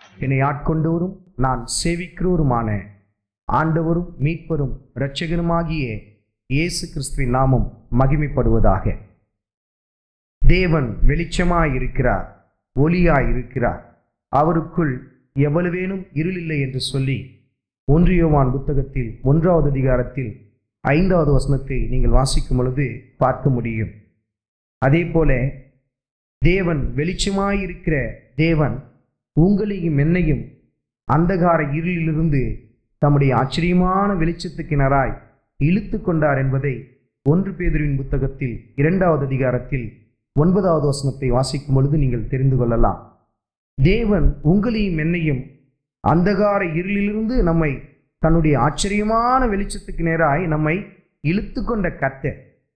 என்னை ஆட்கொண்டவரும் நான் சேவிக்கிறவருமான ஆண்டவரும் மீட்பரும் இரட்சகருமாகிய இயேசு கிறிஸ்துவின் நாமம் மகிமைப்படுவதாக தேவன் வெளிச்சமாயிருக்கிறார் ஒளியாயிருக்கிறார் அவருக்குள் எவ்வளவேனும் இருளில்லை என்று சொல்லி ஒன்றியோவான் புத்தகத்தில் ஒன்றாவது அதிகாரத்தில் ஐந்தாவது வசனத்தை நீங்கள் வாசிக்கும் பொழுது பார்க்க முடியும் அதே போல தேவன் வெளிச்சமாயிருக்கிற தேவன் உங்களையும் என்னையும் அந்தகார இருளிலிருந்து தம்முடைய ஆச்சரியமான வெளிச்சத்துக்கிணராய் இழுத்து கொண்டார் என்பதை ஒன்று பேதுருவின் புத்தகத்தில் இரண்டாவது அதிகாரத்தில் ஒன்பதாவது வசனத்தை வாசிக்கும் பொழுது நீங்கள் தெரிந்து கொள்ளலாம் தேவன் உங்களையும் என்னையும் அந்தகார இருளிலிருந்து நம்மை தன்னுடைய ஆச்சரியமான வெளிச்சத்துக்கு நேராய் நம்மை இழுத்து கொண்ட கர்த்தர்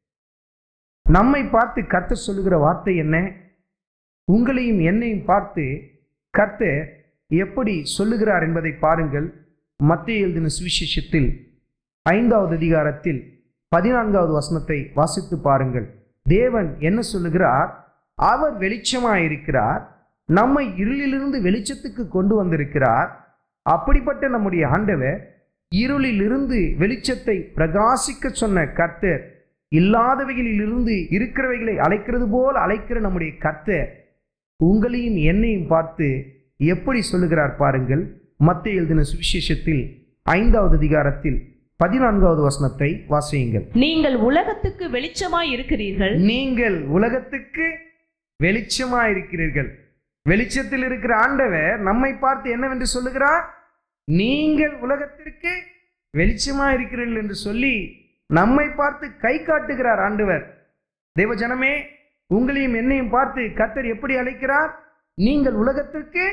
நம்மை பார்த்து கர்த்தர் சொல்லுகிற வார்த்தை என்ன உங்களையும் என்னையும் பார்த்து கர்த்தர் எப்படி சொல்லுகிறார் என்பதை பாருங்கள் மத்திய எழுதின சுவிசேஷத்தில் ஐந்தாவது அதிகாரத்தில் பதினான்காவது வசனத்தை வாசித்து பாருங்கள் தேவன் என்ன சொல்லுகிறார் அவர் வெளிச்சமாயிருக்கிறார் நம்மை இருளிலிருந்து வெளிச்சத்துக்கு கொண்டு வந்திருக்கிறார் அப்படிப்பட்ட நம்முடைய ஆண்டவர் இருளிலிருந்து வெளிச்சத்தை பிரகாசிக்க சொன்ன கர்த்தர் இல்லாதவைகளிலிருந்து இருக்கிறவைகளை அழைக்கிறது போல் அழைக்கிற நம்முடைய கர்த்தர் உங்களையும் என்னையும் பார்த்து எப்படி சொல்லுகிறார் பாருங்கள் மத்திய எழுதின சுவிசேஷத்தில் ஐந்தாவது அதிகாரத்தில் பதினான்காவது வசனத்தை வாசியுங்கள் நீங்கள் உலகத்துக்கு வெளிச்சமாய் இருக்கிறீர்கள் நீங்கள் உலகத்துக்கு வெளிச்சமாயிருக்கிறீர்கள் வெளிச்சத்தில் இருக்கிற ஆண்டவர் நம்மை பார்த்து என்னவென்று சொல்லுகிறார் நீங்கள் உலகத்திற்கு வெளிச்சமாயிருக்கிறீர்கள் என்று சொல்லி நம்மை பார்த்து கை காட்டுகிறார் ஆண்டவர் தேவஜனமே உங்களையும் என்னையும் பார்த்து கர்த்தர் எப்படி அழைக்கிறார் நீங்கள் உலகத்திற்கு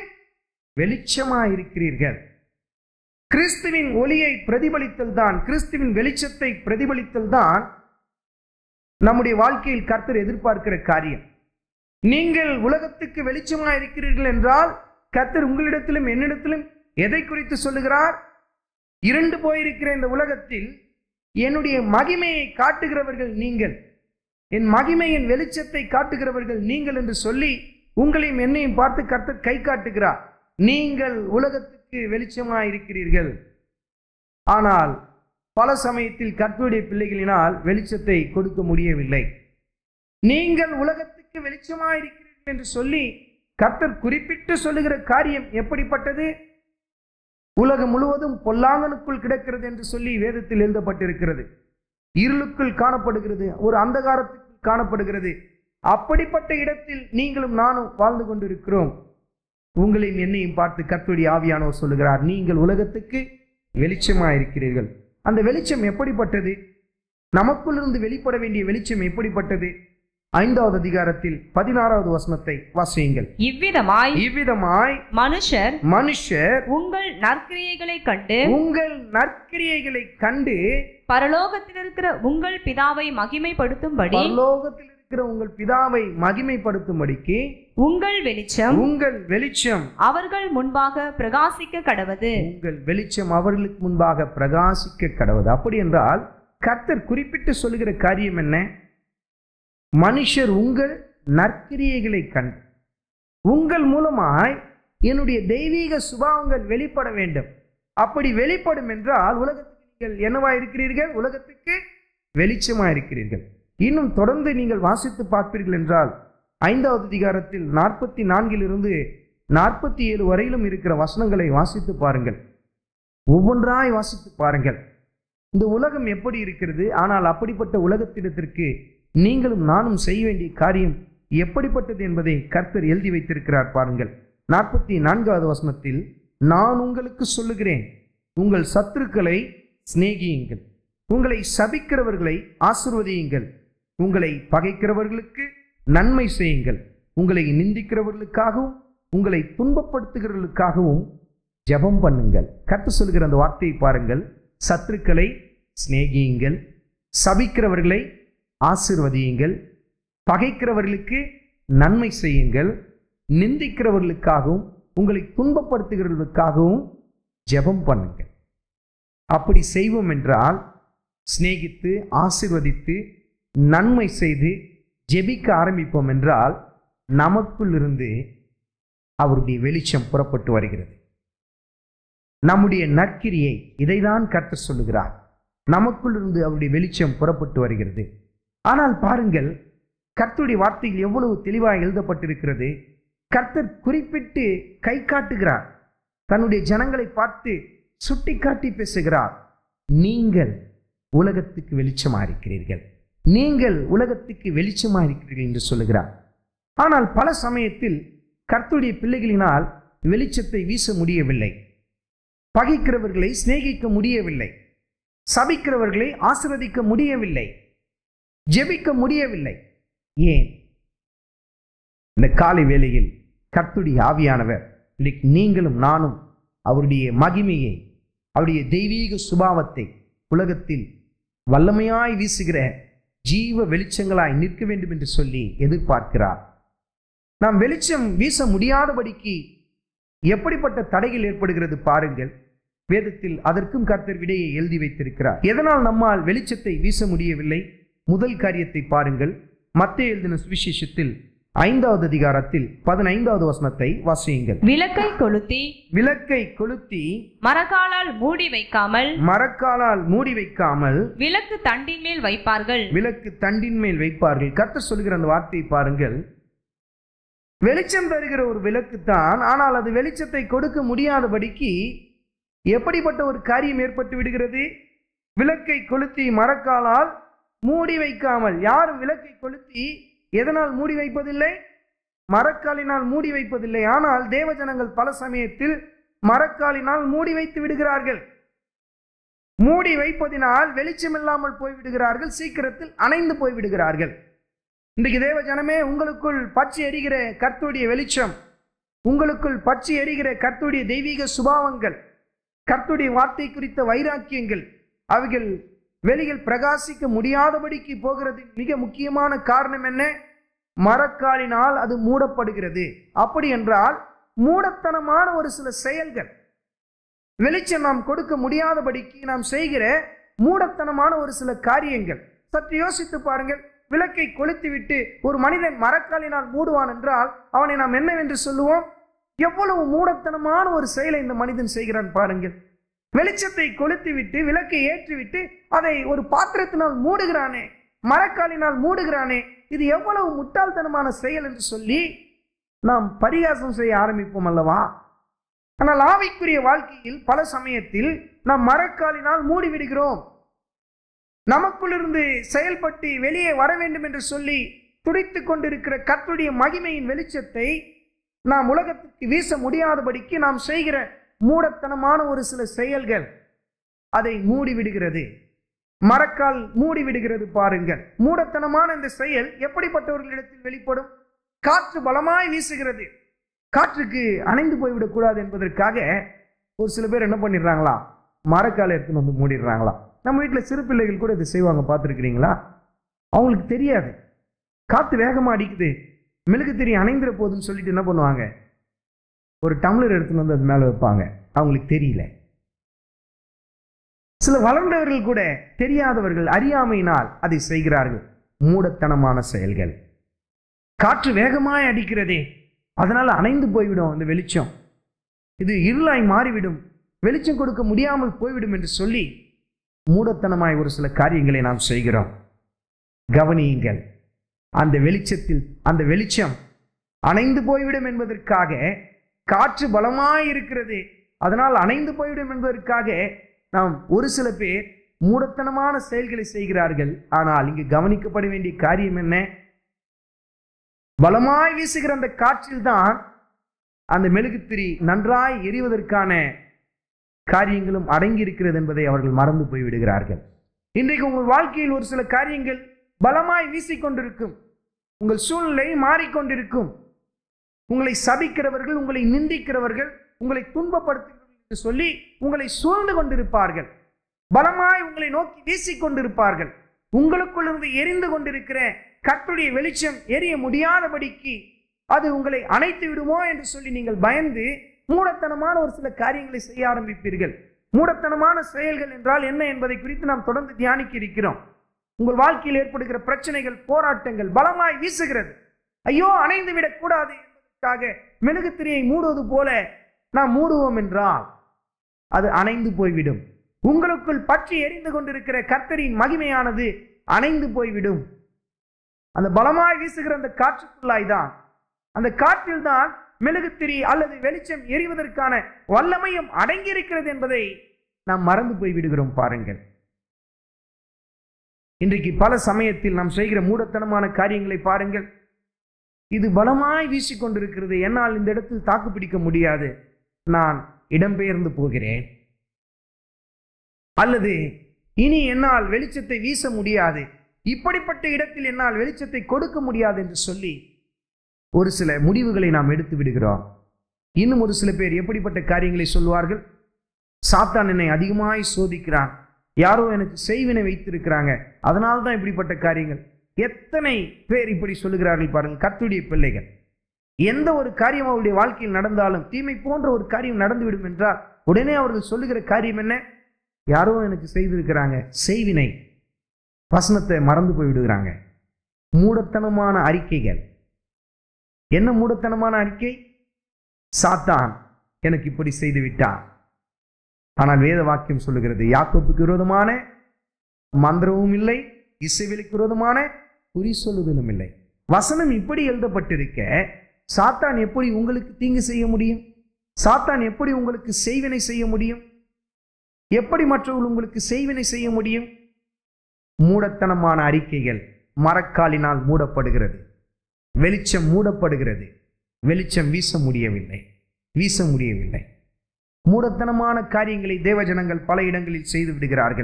வெளிச்சமாயிருக்கிறீர்கள் கிறிஸ்துவின் ஒளியை பிரதிபலித்தல் தான் கிறிஸ்துவின் வெளிச்சத்தை பிரதிபலித்தல் தான் நம்முடைய வாழ்க்கையில் கர்த்தர் எதிர்பார்க்கிற காரியம் நீங்கள் உலகத்துக்கு வெளிச்சமாக இருக்கிறீர்கள் என்றால் கர்த்தர் உங்களிடத்திலும் என்னிடத்திலும் எதை குறித்து சொல்லுகிறார் இருண்டு போயிருக்கிற இந்த உலகத்தில் என்னுடைய மகிமையை காட்டுகிறவர்கள் நீங்கள் என் மகிமையின் வெளிச்சத்தை காட்டுகிறவர்கள் நீங்கள் என்று சொல்லி உங்களையும் என்னையும் பார்த்து கர்த்தர் கை காட்டுகிறார் நீங்கள் உலகத்துக்கு வெளிச்சமாக இருக்கிறீர்கள் ஆனால் பல சமயத்தில் கர்த்தருடைய பிள்ளைகளினால் வெளிச்சத்தை கொடுக்க முடியவில்லை நீங்கள் உலகத்துக்கு வெளிச்சமாக இருக்கிறீர்கள் என்று சொல்லி கர்த்தர் குறிப்பிட்டு சொல்லுகிற காரியம் எப்படிப்பட்டது உலகம் முழுவதும் பொல்லாங்கனுக்குள் கிடக்கிறது என்று சொல்லி வேதத்தில் எழுதப்பட்டிருக்கிறது இருளுக்குள் காணப்படுகிறது ஒரு அந்தகாரத்துக்குள் காணப்படுகிறது அப்படிப்பட்ட இடத்தில் நீங்களும் நானும் வாழ்ந்து கொண்டிருக்கிறோம் உங்களையும் என்னையும் பார்த்து கர்த்தருடைய ஆவியானவர் சொல்லுகிறார் நீங்கள் உலகத்துக்கு வெளிச்சமாக இருக்கிறீர்கள் அந்த வெளிச்சம் எப்படிப்பட்டது நமக்குள்ளிருந்து வெளிப்பட வேண்டிய வெளிச்சம் எப்படிப்பட்டது ஐந்தாவது அதிகாரத்தில் பதினாறாவது வசனத்தை வாசியுங்கள் இவ்விதமாய் இவ்விதமாய் மனுஷர் மனுஷர் உங்கள் நற்கிரியைகளை கண்டு உங்கள் நற்கிரியைகளை கண்டு பரலோகத்தில் இருக்கிற உங்கள் பிதாவை மகிமைப்படுத்தும்படி பரலோகத்தில் இருக்கிற உங்கள் பிதாவை மகிமைப்படுத்தும்படிக்கு உங்கள் வெளிச்சம் உங்கள் வெளிச்சம் அவர்கள் முன்பாக பிரகாசிக்க கடவது உங்கள் வெளிச்சம் அவர்களுக்கு முன்பாக பிரகாசிக்க கடவுது அப்படி என்றால் கர்த்தர் குறிப்பிட்டு சொல்லுகிற காரியம் என்ன மனுஷர் உங்கள் நற்கிரியைகளை கண்டு உங்கள் மூலமாய் என்னுடைய தெய்வீக சுபாவங்கள் வெளிப்பட வேண்டும் அப்படி வெளிப்படும் என்றால் உலகத்துக்கு நீங்கள் என்னவா இருக்கிறீர்கள் உலகத்துக்கு வெளிச்சமா இருக்கிறீர்கள் இன்னும் தொடர்ந்து நீங்கள் வாசித்து பார்ப்பீர்கள் என்றால் ஐந்தாவது அதிகாரத்தில் நாற்பத்தி நான்கிலிருந்து நாற்பத்தி ஏழு வரையிலும் இருக்கிற வசனங்களை வாசித்து பாருங்கள் ஒவ்வொன்றாய் வாசித்து பாருங்கள் இந்த உலகம் எப்படி இருக்கிறது ஆனால் அப்படிப்பட்ட உலகத்திடத்திற்கு நீங்களும் நானும் செய்ய வேண்டிய காரியம் எப்படிப்பட்டது என்பதை கர்த்தர் எழுதி வைத்திருக்கிறார் பாருங்கள் நாற்பத்தி நான்காவது வசனத்தில் நான் உங்களுக்கு சொல்லுகிறேன் உங்கள் சத்துருக்களை சிநேகியுங்கள் உங்களை சபிக்கிறவர்களை ஆசிர்வதியுங்கள் உங்களை பகைக்கிறவர்களுக்கு நன்மை செய்யுங்கள் உங்களை நிந்திக்கிறவர்களுக்காகவும் உங்களை துன்பப்படுத்துகிறவர்களுக்காகவும் ஜெபம் பண்ணுங்கள் கர்த்தர் சொல்லுகிற அந்த வார்த்தையை பாருங்கள் சத்துருக்களை சிநேகியுங்கள் சபிக்கிறவர்களை ஆசிர்வதியுங்கள் பகைக்கிறவர்களுக்கு நன்மை செய்யுங்கள் நிந்திக்கிறவர்களுக்காகவும் உங்களை துன்பப்படுத்துகிறவர்களுக்காகவும் ஜெபம் பண்ணுங்கள் அப்படி செய்வோம் என்றால் சிநேகித்து ஆசிர்வதித்து நன்மை செய்து ஜெபிக்க ஆரம்பிப்போம் என்றால் நமக்குள் இருந்து அவருடைய வெளிச்சம் புறப்பட்டு வருகிறது நம்முடைய நற்கிரியை இதைதான் கர்த்தர் சொல்லுகிறார் நமக்குள் இருந்து அவருடைய வெளிச்சம் புறப்பட்டு வருகிறது ஆனால் பாருங்கள் கர்த்தருடைய வார்த்தையில் எவ்வளவு தெளிவாக எழுதப்பட்டிருக்கிறது கர்த்தர் குறிப்பிட்டு கை காட்டுகிறார் தன்னுடைய ஜனங்களை பார்த்து சுட்டி காட்டி பேசுகிறார் நீங்கள் உலகத்துக்கு வெளிச்சமாக இருக்கிறீர்கள் நீங்கள் உலகத்துக்கு வெளிச்சமாக இருக்கிறீர்கள் என்று சொல்லுகிறார் ஆனால் பல சமயத்தில் கர்த்தருடைய பிள்ளைகளினால் வெளிச்சத்தை வீச முடியவில்லை பகைக்கிறவர்களை சிநேகிக்க முடியவில்லை சபிக்கிறவர்களை ஆசிர்வதிக்க முடியவில்லை ஜெபிக்க முடியவில்லை ஏன் இந்த காலை வேளையில் கர்த்துடைய ஆவியானவர் இன்னைக்கு நீங்களும் நானும் அவருடைய மகிமையை அவருடைய தெய்வீக சுபாவத்தை உலகத்தில் வல்லமையாய் வீசுகிற ஜீவ வெளிச்சங்களாய் நிற்க வேண்டும் என்று சொல்லி எதிர்பார்க்கிறார் நாம் வெளிச்சம் வீச முடியாதபடிக்கு எப்படிப்பட்ட தடைகள் ஏற்படுகிறது பாருங்கள் வேதத்தில் அதற்கும் கர்த்தர் விடையை எழுதி வைத்திருக்கிறார் எதனால் நம்மால் வெளிச்சத்தை வீச முடியவில்லை முதல் காரியத்தை பாருங்கள் மத்திய எழுதின சுவிசேஷத்தில் ஐந்தாவது அதிகாரத்தில் பதினைந்தாவது வசனத்தை வாசியுங்கள் விளக்கை கொளுத்தி விளக்கை கொளுத்தி மரக்காலால் மூடி வைக்காமல் மரக்காலால் மூடி வைக்காமல் விளக்கு தண்டின் மேல் வைப்பார்கள் விளக்கு தண்டின் மேல் வைப்பார்கள் கர்த்தர் சொல்லுகிற அந்த வார்த்தையை பாருங்கள் வெளிச்சம் தருகிற ஒரு விளக்கு தான் ஆனால் அது வெளிச்சத்தை கொடுக்க முடியாதபடிக்கு எப்படிப்பட்ட ஒரு காரியம் ஏற்பட்டு விடுகிறது விளக்கை கொளுத்தி மரக்காலால் மூடி வைக்காமல் யாரும் விளக்கை கொளுத்தி எதனால் மூடி வைப்பதில்லை மரக்காலினால் மூடி வைப்பதில்லை ஆனால் தேவஜனங்கள் பல சமயத்தில் மரக்காலினால் மூடி வைத்து விடுகிறார்கள் மூடி வைப்பதினால் வெளிச்சம் இல்லாமல் போய்விடுகிறார்கள் சீக்கிரத்தில் அணைந்து போய்விடுகிறார்கள் இன்றைக்கு தேவ ஜனமே உங்களுக்குள் பச்சை எரிகிற கர்த்துடைய வெளிச்சம் உங்களுக்குள் பச்சை எரிகிற கர்த்துடைய தெய்வீக சுபாவங்கள் கர்த்துடைய வார்த்தை குறித்த வைராக்கியங்கள் அவைகள் வெளியில் பிரகாசிக்க முடியாதபடிக்கு போகிறது மிக முக்கியமான காரணம் என்ன மரக்காலினால் அது மூடப்படுகிறது அப்படி என்றால் மூடத்தனமான ஒரு சில செயல்கள் வெளிச்சம் நாம் கொடுக்க முடியாதபடிக்கு நாம் செய்கிற மூடத்தனமான ஒரு சில காரியங்கள் சற்று யோசித்து பாருங்கள் விளக்கை கொளுத்திவிட்டு ஒரு மனிதன் மரக்காலினால் மூடுவான் என்றால் அவனை நாம் என்னவென்று சொல்லுவோம் எவ்வளவு மூடத்தனமான ஒரு செயலை இந்த மனிதன் செய்கிறான் பாருங்கள் வெளிச்சத்தை கொளுத்திவிட்டு விளக்கை ஏற்றிவிட்டு அதை ஒரு பாத்திரத்தினால் மூடுகிறானே மரக்காலினால் மூடுகிறானே இது எவ்வளவு முட்டாள்தனமான செயல் என்று சொல்லி நாம் பரிகாசம் செய்ய ஆரம்பிப்போம் அல்லவா ஆனால் ஆவிக்குரிய வாழ்க்கையில் பல சமயத்தில் நாம் மரக்காலினால் மூடிவிடுகிறோம் நமக்குள்ளிருந்து செயல்பட்டு வெளியே வர வேண்டும் என்று சொல்லி துடித்துக் கொண்டிருக்கிற கர்த்தருடைய மகிமையின் வெளிச்சத்தை நாம் உலகத்துக்கு வீச முடியாதபடிக்கு நாம் செய்கிற மூடத்தனமான ஒரு சில செயல்கள் அதை மூடிவிடுகிறது மரக்கால் மூடிவிடுகிறது பாருங்கள் மூடத்தனமான இந்த செயல் எப்படிப்பட்டவர்களிடத்தில் வெளிப்படும் காற்று பலமாய் வீசுகிறது காற்றுக்கு அணைந்து போய்விடக்கூடாது என்பதற்காக ஒரு சில பேர் என்ன பண்ணிடுறாங்களா மரக்காலை எடுத்துன்னு வந்து மூடிடுறாங்களா நம்ம வீட்டில் சிறு பிள்ளைகள் கூட இதை செய்வாங்க பார்த்துருக்கிறீங்களா அவங்களுக்கு தெரியாது காற்று வேகமாக அடிக்குது மெழுகு திரி அணைந்துற போதுன்னு சொல்லிட்டு என்ன பண்ணுவாங்க ஒரு டம்ளர் எடுத்துன்னு வந்து அது மேலே வைப்பாங்க அவங்களுக்கு தெரியல சில வளர்ந்தவர்கள் கூட தெரியாதவர்கள் அறியாமையினால் அதை செய்கிறார்கள் மூடத்தனமான செயல்கள் காற்று வேகமாய் அடிக்கிறதே அதனால் அணைந்து போய்விடும் அந்த வெளிச்சம் இது இருளாய் மாறிவிடும் வெளிச்சம் கொடுக்க முடியாமல் போய்விடும் என்று சொல்லி மூடத்தனமாய் ஒரு சில காரியங்களை நாம் செய்கிறோம் கவனியுங்கள் அந்த வெளிச்சத்தில் அந்த வெளிச்சம் அணைந்து போய்விடும் என்பதற்காக காற்று பலமாய் இருக்கிறது அதனால் அணைந்து போய்விடும் என்பதற்காக நாம் ஒரு சில பேர் மூடத்தனமான செயல்களை செய்கிறார்கள் ஆனால் இங்கு கவனிக்கப்பட வேண்டிய காரியம் என்ன பலமாய் வீசுகிற அந்த காற்றில்தான் அந்த மெழுகுத்திரி நன்றாய் எரிவதற்கான காரியங்களும் அடங்கி இருக்கிறது என்பதை அவர்கள் மறந்து போய்விடுகிறார்கள் இன்றைக்கு உங்கள் வாழ்க்கையில் ஒரு சில காரியங்கள் பலமாய் வீசிக்கொண்டிருக்கும் உங்கள் சூழ்நிலை மாறிக்கொண்டிருக்கும் உங்களை சபிக்கிறவர்கள் உங்களை நிந்திக்கிறவர்கள் உங்களை துன்பப்படுத்துகிறவர்கள் என்று சொல்லி உங்களை சூழ்ந்து கொண்டிருப்பார்கள் பலமாய் உங்களை நோக்கி வீசிக்கொண்டிருப்பார்கள் உங்களுக்குள் இருந்து எரிந்து கொண்டிருக்கிற கர்த்தருடைய வெளிச்சம் எரிய முடியாதபடிக்கு அது உங்களை அணைத்து விடுமோ என்று சொல்லி நீங்கள் பயந்து மூடத்தனமான ஒரு சில காரியங்களை செய்ய ஆரம்பிப்பீர்கள் மூடத்தனமான செயல்கள் என்றால் என்ன என்பதை குறித்து நாம் தொடர்ந்து தியானிக்க இருக்கிறோம் உங்கள் வாழ்க்கையில் ஏற்படுகிற பிரச்சனைகள் போராட்டங்கள் பலமாய் வீசுகிறது ஐயோ அணைந்து விடக்கூடாது உலகத்திற்காக மெழுகுத்திரியை மூடுவது போல நாம் மூடுவோம் என்றால் அது அணைந்து போய்விடும் உங்களுக்குள் பற்றி எரிந்து கொண்டிருக்கிற கர்த்தரின் மகிமையானது அணைந்து போய்விடும் அந்த பலமாய் வீசுகிற அந்த காற்றுக்குள்ளாய் தான் அந்த காற்றில் தான் மெழுகுத்திரி அல்லது வெளிச்சம் எரிவதற்கான வல்லமையும் அடங்கியிருக்கிறது என்பதை நாம் மறந்து போய் விடுகிறோம் பாருங்கள் இன்றைக்கு பல சமயத்தில் நாம் செய்கிற மூடத்தனமான காரியங்களை பாருங்கள் இது பலமாய் வீசிக்கொண்டிருக்கிறது என்னால் இந்த இடத்தில் தாக்கு பிடிக்க முடியாது நான் இடம்பெயர்ந்து போகிறேன் அல்லது இனி என்னால் வெளிச்சத்தை வீச முடியாது இப்படிப்பட்ட இடத்தில் என்னால் வெளிச்சத்தை கொடுக்க முடியாது என்று சொல்லி ஒரு சில முடிவுகளை நாம் எடுத்து விடுகிறோம் இன்னும் ஒரு சில பேர் எப்படிப்பட்ட காரியங்களை சொல்வார்கள் சாத்தான் என்னை அதிகமாய் சோதிக்கிறான் யாரோ எனக்கு செய்வினை வைத்திருக்கிறாங்க அதனால தான் இப்படிப்பட்ட காரியங்கள் எத்தனை பேர் இப்படி சொல்லுகிறார்கள் பாருங்கள் கர்த்துடைய பிள்ளைகள் எந்த ஒரு காரியம் அவருடைய வாழ்க்கையில் நடந்தாலும் தீமை போன்ற ஒரு காரியம் நடந்துவிடும் என்றால் உடனே அவர்கள் சொல்லுகிற காரியம் என்ன யாரோ எனக்கு செய்திருக்கிறாங்க செய்வினை வசனத்தை மறந்து போய் விடுகிறாங்க மூடத்தனமான அறிக்கைகள் என்ன மூடத்தனமான அறிக்கை சாத்தான் எனக்கு இப்படி செய்து விட்டான் ஆனால் வேத வாக்கியம் சொல்லுகிறது யாக்கோப்புக்கு விரோதமான மந்திரமும் இல்லை இசைவெளிக்கு விரோதமான குறி சொல்லுதலும் இல்லை வசனம் இப்படி எழுதப்பட்டிருக்க சாத்தான் எப்படி உங்களுக்கு தீங்கு செய்ய முடியும் சாத்தான் எப்படி உங்களுக்கு செய்வினை செய்ய முடியும் எப்படி மற்றவர்கள் உங்களுக்கு செய்வினை செய்ய முடியும் மூடத்தனமான அறிக்கைகள் மரக்காலினால் மூடப்படுகிறது வெளிச்சம் மூடப்படுகிறது வெளிச்சம் வீச முடியவில்லை வீச முடியவில்லை மூடத்தனமான காரியங்களை தேவஜனங்கள் பல இடங்களில் செய்து விடுகிறார்கள்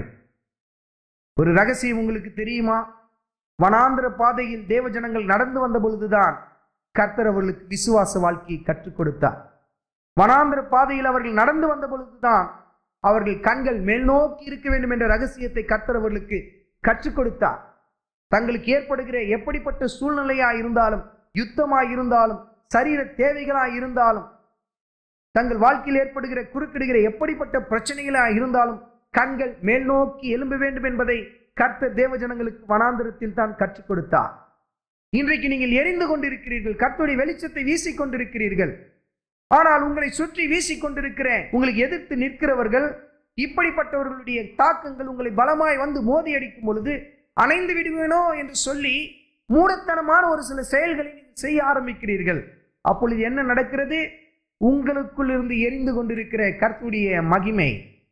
ஒரு ரகசியம் உங்களுக்கு தெரியுமா வனாந்திர பாதையில் தேவஜனங்கள் நடந்து வந்த பொழுதுதான் கர்த்தர் அவர்களுக்கு விசுவாச வாழ்க்கையை கற்றுக் கொடுத்தார் வனாந்திர பாதையில் அவர்கள் நடந்து வந்த பொழுதுதான் அவர்கள் கண்கள் மேல் நோக்கி இருக்க வேண்டும் என்ற ரகசியத்தை கர்த்தர் அவர்களுக்கு கற்றுக் கொடுத்தார் தங்களுக்கு ஏற்படுகிற எப்படிப்பட்ட சூழ்நிலையா இருந்தாலும் யுத்தமா இருந்தாலும் சரீர தேவைகளா இருந்தாலும் தங்கள் வாழ்க்கையில் ஏற்படுகிற குறுக்கிடுகிற எப்படிப்பட்ட பிரச்சனைகளா இருந்தாலும் கண்கள் மேல் நோக்கி எழும்ப வேண்டும் என்பதை கர்த்தர் தேவஜனங்களுக்கு வனாந்திரத்தில் தான் கற்றுக் கொடுத்தார் இன்றைக்கு நீங்கள் எரிந்து கொண்டிருக்கிறீர்கள் கர்த்தருடைய வெளிச்சத்தை வீசிக் கொண்டிருக்கிறீர்கள் ஆனால் உங்களை சுற்றி வீசிக் கொண்டிருக்கிற உங்களுக்கு எதிர்த்து நிற்கிறவர்கள் இப்படிப்பட்டவர்களுடைய தாக்கங்கள் உங்களை பலமாய் வந்து மோதி அடிக்கும் பொழுது அணைந்து விடுவேனோ என்று சொல்லி மூடத்தனமான ஒரு சில செயல்களை நீங்கள் செய்ய ஆரம்பிக்கிறீர்கள் அப்பொழுது என்ன நடக்கிறது உங்களுக்குள் இருந்து எரிந்து கொண்டிருக்கிற கர்த்துடைய மகிமை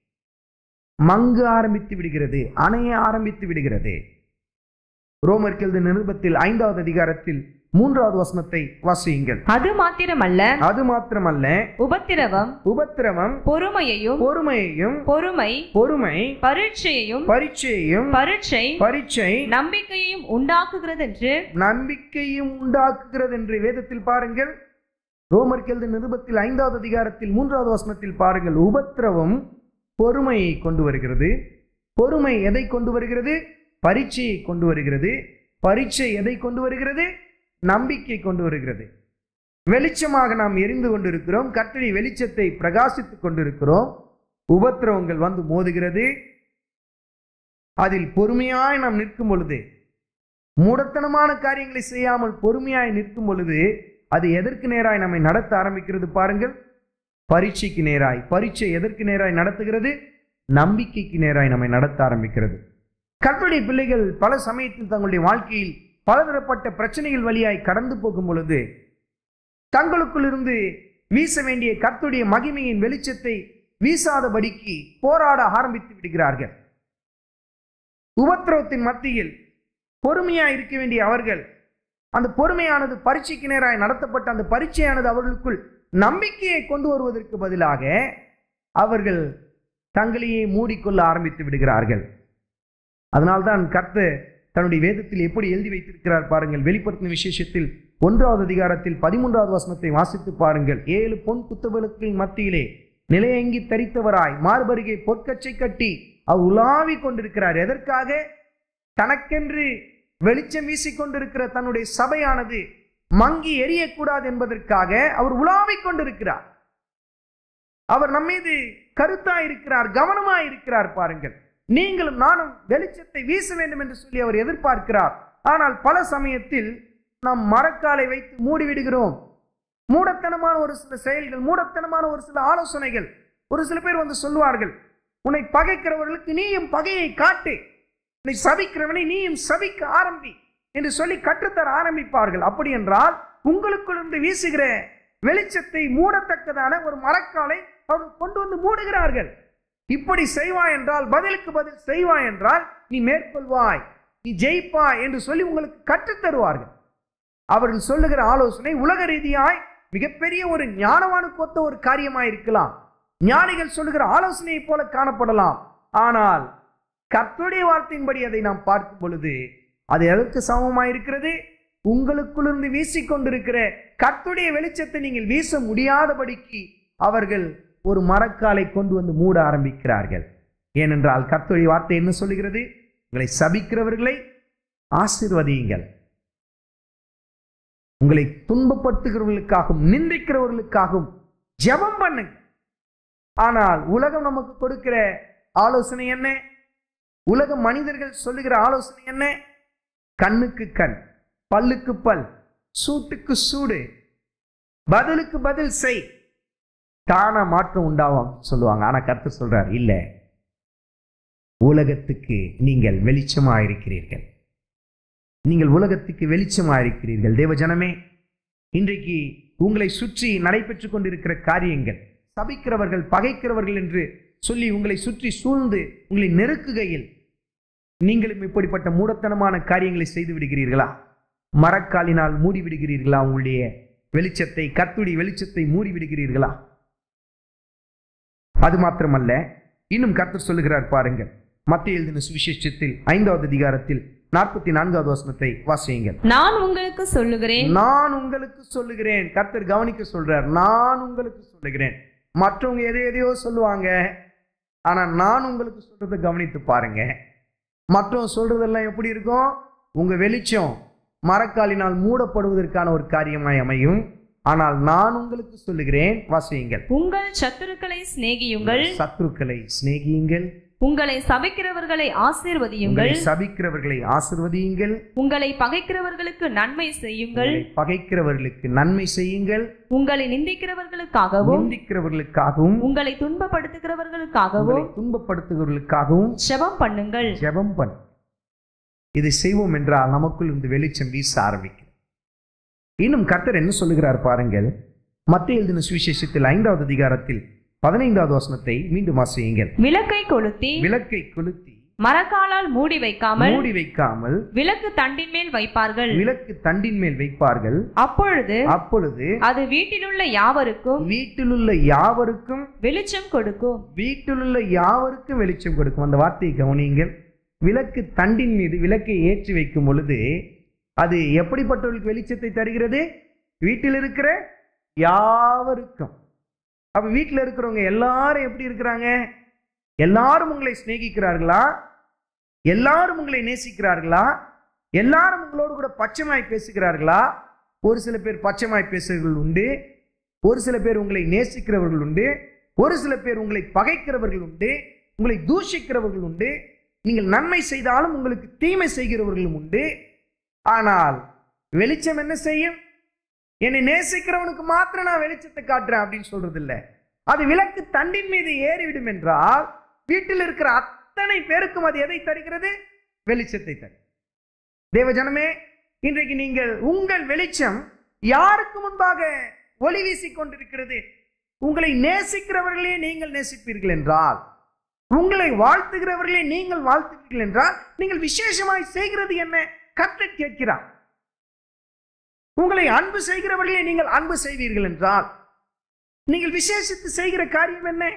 மங்கு ஆரம்பித்து விடுகிறது அணைய ஆரம்பித்து விடுகிறது ரோமர்கெழுது நிருபத்தில் ஐந்தாவது அதிகாரத்தில் மூன்றாவது வசனத்தை வாசியுங்கள் அது மாத்திரமல்ல அது மாத்திரமல்ல உபத்திரவம் உபத்திரவம் பொறுமையையும் பொறுமையையும் பொறுமை பொறுமை பரீட்சையையும் பரீட்சையையும் பரீட்சை பரீட்சை நம்பிக்கையையும் உண்டாக்குகிறது என்று நம்பிக்கையும் உண்டாக்குகிறது என்று வேதத்தில் பாருங்கள் ரோமர்கெழுது நிருபத்தில் ஐந்தாவது அதிகாரத்தில் மூன்றாவது வசனத்தில் பாருங்கள் உபத்திரவம் பொறுமையை கொண்டு வருகிறது பொறுமை எதை கொண்டு வருகிறது பரீட்சையை கொண்டு வருகிறது பரீட்சை எதை கொண்டு வருகிறது நம்பிக்கை கொண்டு வருகிறது வெளிச்சமாக நாம் எரிந்து கொண்டிருக்கிறோம் கர்த்தரி வெளிச்சத்தை பிரகாசித்துக் கொண்டிருக்கிறோம் உபத்திரவங்கள் வந்து மோதுகிறது அதில் பொறுமையாய் நாம் நிற்கும் பொழுது மூடத்தனமான காரியங்களை செய்யாமல் பொறுமையாய் நிற்கும் பொழுது அது எதற்கு நேராய் நம்மை நடத்த ஆரம்பிக்கிறது பாருங்கள் பரீட்சைக்கு நேராய் பரீட்சை எதற்கு நேராய் நடத்துகிறது நம்பிக்கைக்கு நேராய் நம்மை நடத்த ஆரம்பிக்கிறது கர்த்தருடைய பிள்ளைகள் பல சமயத்தில் தங்களுடைய வாழ்க்கையில் பலதரப்பட்ட பிரச்சனைகள் வழியாய் கடந்து போகும் பொழுது தங்களுக்குள் இருந்து வீச வேண்டிய கர்த்தருடைய மகிமையின் வெளிச்சத்தை வீசாதபடிக்கு போராட ஆரம்பித்து விடுகிறார்கள் உபத்திரவத்தின் மத்தியில் பொறுமையா இருக்க வேண்டிய அவர்கள் அந்த பொறுமையானது பரீட்சைக்கு நேராய் நடத்தப்பட்ட அந்த பரீட்சையானது அவர்களுக்குள் நம்பிக்கையை கொண்டு வருவதற்கு பதிலாக அவர்கள் தங்களையே மூடிக்கொள்ள ஆரம்பித்து விடுகிறார்கள் அதனால்தான் கர்த்தர் தன்னுடைய வேதத்தில் எப்படி எழுதி வைத்திருக்கிறார் பாருங்கள் வெளிப்படுத்தின விசேஷத்தில் ஒன்றாவது அதிகாரத்தில் பதிமூன்றாவது வசனத்தை வாசித்து பாருங்கள் ஏழு பொன் குத்தவிளக்கின் மத்தியிலே நிலையங்கி தரித்தவராய் மார்பருகே பொற்கச்சை கட்டி அவர் உலாவிக் கொண்டிருக்கிறார் எதற்காக தனக்கென்று வெளிச்சம் வீசிக்கொண்டிருக்கிற தன்னுடைய சபையானது மங்கி எரியக்கூடாது என்பதற்காக அவர் உலாவிக் கொண்டிருக்கிறார் அவர் நம்மீது கருத்தா இருக்கிறார் கவனமா இருக்கிறார் பாருங்கள் நீங்களும் நானும் வெளிச்சத்தை வீச வேண்டும் என்று சொல்லி அவர் எதிர்பார்க்கிறார் ஆனால் பல சமயத்தில் நாம் மரக்காலை வைத்து மூடிவிடுகிறோம் மூடத்தனமான ஒரு சில செயல்கள் மூடத்தனமான ஒரு சில ஆலோசனைகள் ஒரு சில பேர் வந்து சொல்லுவார்கள் உன்னை பகைக்கிறவர்களுக்கு நீயும் பகையை காட்டு உன்னை சபிக்கிறவனை நீயும் சபிக்க ஆரம்பி என்று சொல்லி கற்றுத்தர ஆரம்பிப்பார்கள் அப்படி என்றால் உங்களுக்குள் இருந்து வீசுகிற வெளிச்சத்தை மூடத்தக்கதான ஒரு மரக்காலை அவர்கள் கொண்டு வந்து மூடுகிறார்கள் இப்படி செய்வாய் என்றால் பதிலுக்கு பதில் செய்வாய் என்றால் நீ மேற்கொள்வாய் நீ ஜெயிப்பாய் என்று சொல்லி உங்களுக்கு கற்றுத் தருவார்கள் அவர்கள் சொல்லுகிற ஆலோசனை உலக ரீதியாய் மிகப்பெரிய ஒரு ஞானவானுக்கு ஒத்த ஒரு காரியமாய் இருக்கலாம் ஞானிகள் சொல்லுகிற ஆலோசனையைப் போல காணப்படலாம் ஆனால் கர்த்தருடைய வார்த்தையின்படி அதை நாம் பார்க்கும் பொழுது அது எதற்கு சமமாய் இருக்கிறது உங்களுக்குள்ளிருந்து வீசிக்கொண்டிருக்கிற கர்த்தருடைய வெளிச்சத்தை நீங்கள் வீச முடியாதபடிக்கு அவர்கள் ஒரு மரக்காலை கொண்டு வந்து மூட ஆரம்பிக்கிறார்கள் ஏனென்றால் கர்த்தருடைய வார்த்தை என்ன சொல்லுகிறது உங்களை சபிக்கிறவர்களை ஆசீர்வதியுங்கள் உங்களை துன்பப்படுத்துகிறவர்களுக்காகவும் நிந்திக்கிறவர்களுக்காகவும் ஜெபம் பண்ணுங்க ஆனால் உலகம் நமக்கு கொடுக்கிற ஆலோசனை என்ன உலக மனிதர்கள் சொல்லுகிற ஆலோசனை என்ன கண்ணுக்கு கண் பல்லுக்கு பல் சூட்டுக்கு சூடு பதிலுக்கு பதில் செய் தானா மாற்றம் உண்டாகும் சொல்லுவாங்க ஆனா கருத்து சொல்றார் இல்ல உலகத்துக்கு நீங்கள் வெளிச்சமா இருக்கிறீர்கள் நீங்கள் உலகத்துக்கு வெளிச்சமா இருக்கிறீர்கள் தேவஜனமே இன்றைக்கு உங்களை சுற்றி நடைபெற்றுக் கொண்டிருக்கிற காரியங்கள் சபிக்கிறவர்கள் பகைக்கிறவர்கள் என்று சொல்லி உங்களை சுற்றி சூழ்ந்து உங்களை நெருக்குகையில் நீங்களும் இப்படிப்பட்ட மூடத்தனமான காரியங்களை செய்து விடுகிறீர்களா மரக்காலினால் மூடி விடுகிறீர்களா உங்களுடைய வெளிச்சத்தை கர்த்துடைய வெளிச்சத்தை மூடி விடுகிறீர்களா அது மாத்திரமல்ல இன்னும் கர்த்தர் சொல்லுகிறார் பாருங்கள் மத்திய எழுதின சுவிசேஷத்தில் ஐந்தாவது அதிகாரத்தில் நாற்பத்தி நான்காவது வசனத்தை வாசியுங்கள் நான் உங்களுக்கு சொல்லுகிறேன் நான் உங்களுக்கு சொல்லுகிறேன் கர்த்தர் கவனிக்க சொல்றார் நான் உங்களுக்கு சொல்லுகிறேன் மற்றவங்க எதை எதையோ சொல்லுவாங்க ஆனா நான் உங்களுக்கு சொல்றதை கவனித்து பாருங்க மற்றவங்க சொல்றதெல்லாம் எப்படி இருக்கும் உங்க வெளிச்சம் மரக்காலினால் மூடப்படுவதற்கான ஒரு காரியமாய் அமையும் ஆனால் நான் உங்களுக்கு சொல்லுகிறேன் வாசியுங்கள் உங்கள் சத்துருக்களை சிநேகியுங்கள் சத்துருக்களை சிநேகியுங்கள் உங்களை சபிக்கிறவர்களை ஆசீர்வதியுங்கள் உங்களை சபிக்கிறவர்களை ஆசிர்வதியுங்கள் உங்களை பகைக்கிறவர்களுக்கு நன்மை செய்யுங்கள் உங்களை பகைக்கிறவர்களுக்கு நன்மை செய்யுங்கள் உங்களை நிந்திக்கிறவர்களுக்காகவும் நிந்திக்கிறவர்களுக்காகவும் உங்களை துன்பப்படுத்துகிறவர்களுக்காகவும் உங்களை துன்பப்படுத்துகிறவர்களுக்காகவும் ஜெபம் பண்ணுங்கள் ஜெபம் பண்ணு இதை செய்வோம் என்றால் நமக்குள் இந்த வெளிச்சம் வீச ஆரம்பிக்கும் இன்னும் கர்த்தர் என்ன சொல்லுகிறார் பாருங்கள் மத்திய எழுதின சுவிசேஷத்தில் ஐந்தாவது அதிகாரத்தில் பதினைந்தாவது வசனத்தை மீண்டும் வாசியுங்கள் விளக்கை கொளுத்தி விளக்கை கொளுத்தி மரக்காலால் மூடி வைக்காமல் மூடி வைக்காமல் விளக்கு தண்டின் மேல் வைப்பார்கள் விளக்கு தண்டின் மேல் வைப்பார்கள் அப்பொழுது அப்பொழுது அது வீட்டிலுள்ள யாவருக்கும் வீட்டிலுள்ள யாவருக்கும் வெளிச்சம் கொடுக்கும் வீட்டிலுள்ள யாவருக்கும் வெளிச்சம் கொடுக்கும் அந்த வார்த்தையை கவனியுங்கள் விளக்கு தண்டின் மீது விளக்கை ஏற்றி வைக்கும் பொழுது அது எப்படிப்பட்டவர்களுக்கு வெளிச்சத்தை தருகிறது வீட்டில் இருக்கிற யாவருக்கும் அப்ப வீட்டில் இருக்கிறவங்க எல்லாரும் எப்படி இருக்கிறாங்க எல்லாரும் உங்களை சிநேகிக்கிறார்களா எல்லாரும் உங்களை நேசிக்கிறார்களா எல்லாரும் உங்களோடு கூட பச்சைமாய் பேசுகிறார்களா ஒரு சில பேர் பச்சைமாய் பேசுகிறவர்கள் உண்டு ஒரு சில பேர் உங்களை நேசிக்கிறவர்கள் உண்டு ஒரு சில பேர் உங்களை பகைக்கிறவர்கள் உண்டு உங்களை தூஷிக்கிறவர்கள் உண்டு நீங்கள் நன்மை செய்தாலும் உங்களுக்கு தீமை செய்கிறவர்களும் உண்டு ஆனால் வெளிச்சம் என்ன செய்யும் என்னை நேசிக்கிறவனுக்கு மாத்திரம் நான் வெளிச்சத்தை காட்டுறேன் அப்படின்னு சொல்றது இல்ல அது விளக்கு தண்டின் மீது ஏறிவிடும் என்றால் வீட்டில் இருக்கிற அத்தனை பேருக்கும் அது எதை தருகிறது வெளிச்சத்தை தரும் தேவஜனமே இன்றைக்கு நீங்கள் உங்கள் வெளிச்சம் யாருக்கு முன்பாக ஒளி வீசிக் கொண்டிருக்கிறது உங்களை நேசிக்கிறவர்களே நீங்கள் நேசிப்பீர்கள் என்றால் உங்களை வாழ்த்துகிறவர்களே நீங்கள் வாழ்த்துவீர்கள் என்றால் நீங்கள் விசேஷமாய் செய்கிறது என்ன கத்தை கேட்கிறார் உங்களை அன்பு செய்கிறவர்களே நீங்கள் அன்பு செய்வீர்கள் என்றால் நீங்கள் விசேஷித்து செய்கிற காரியம் என்ன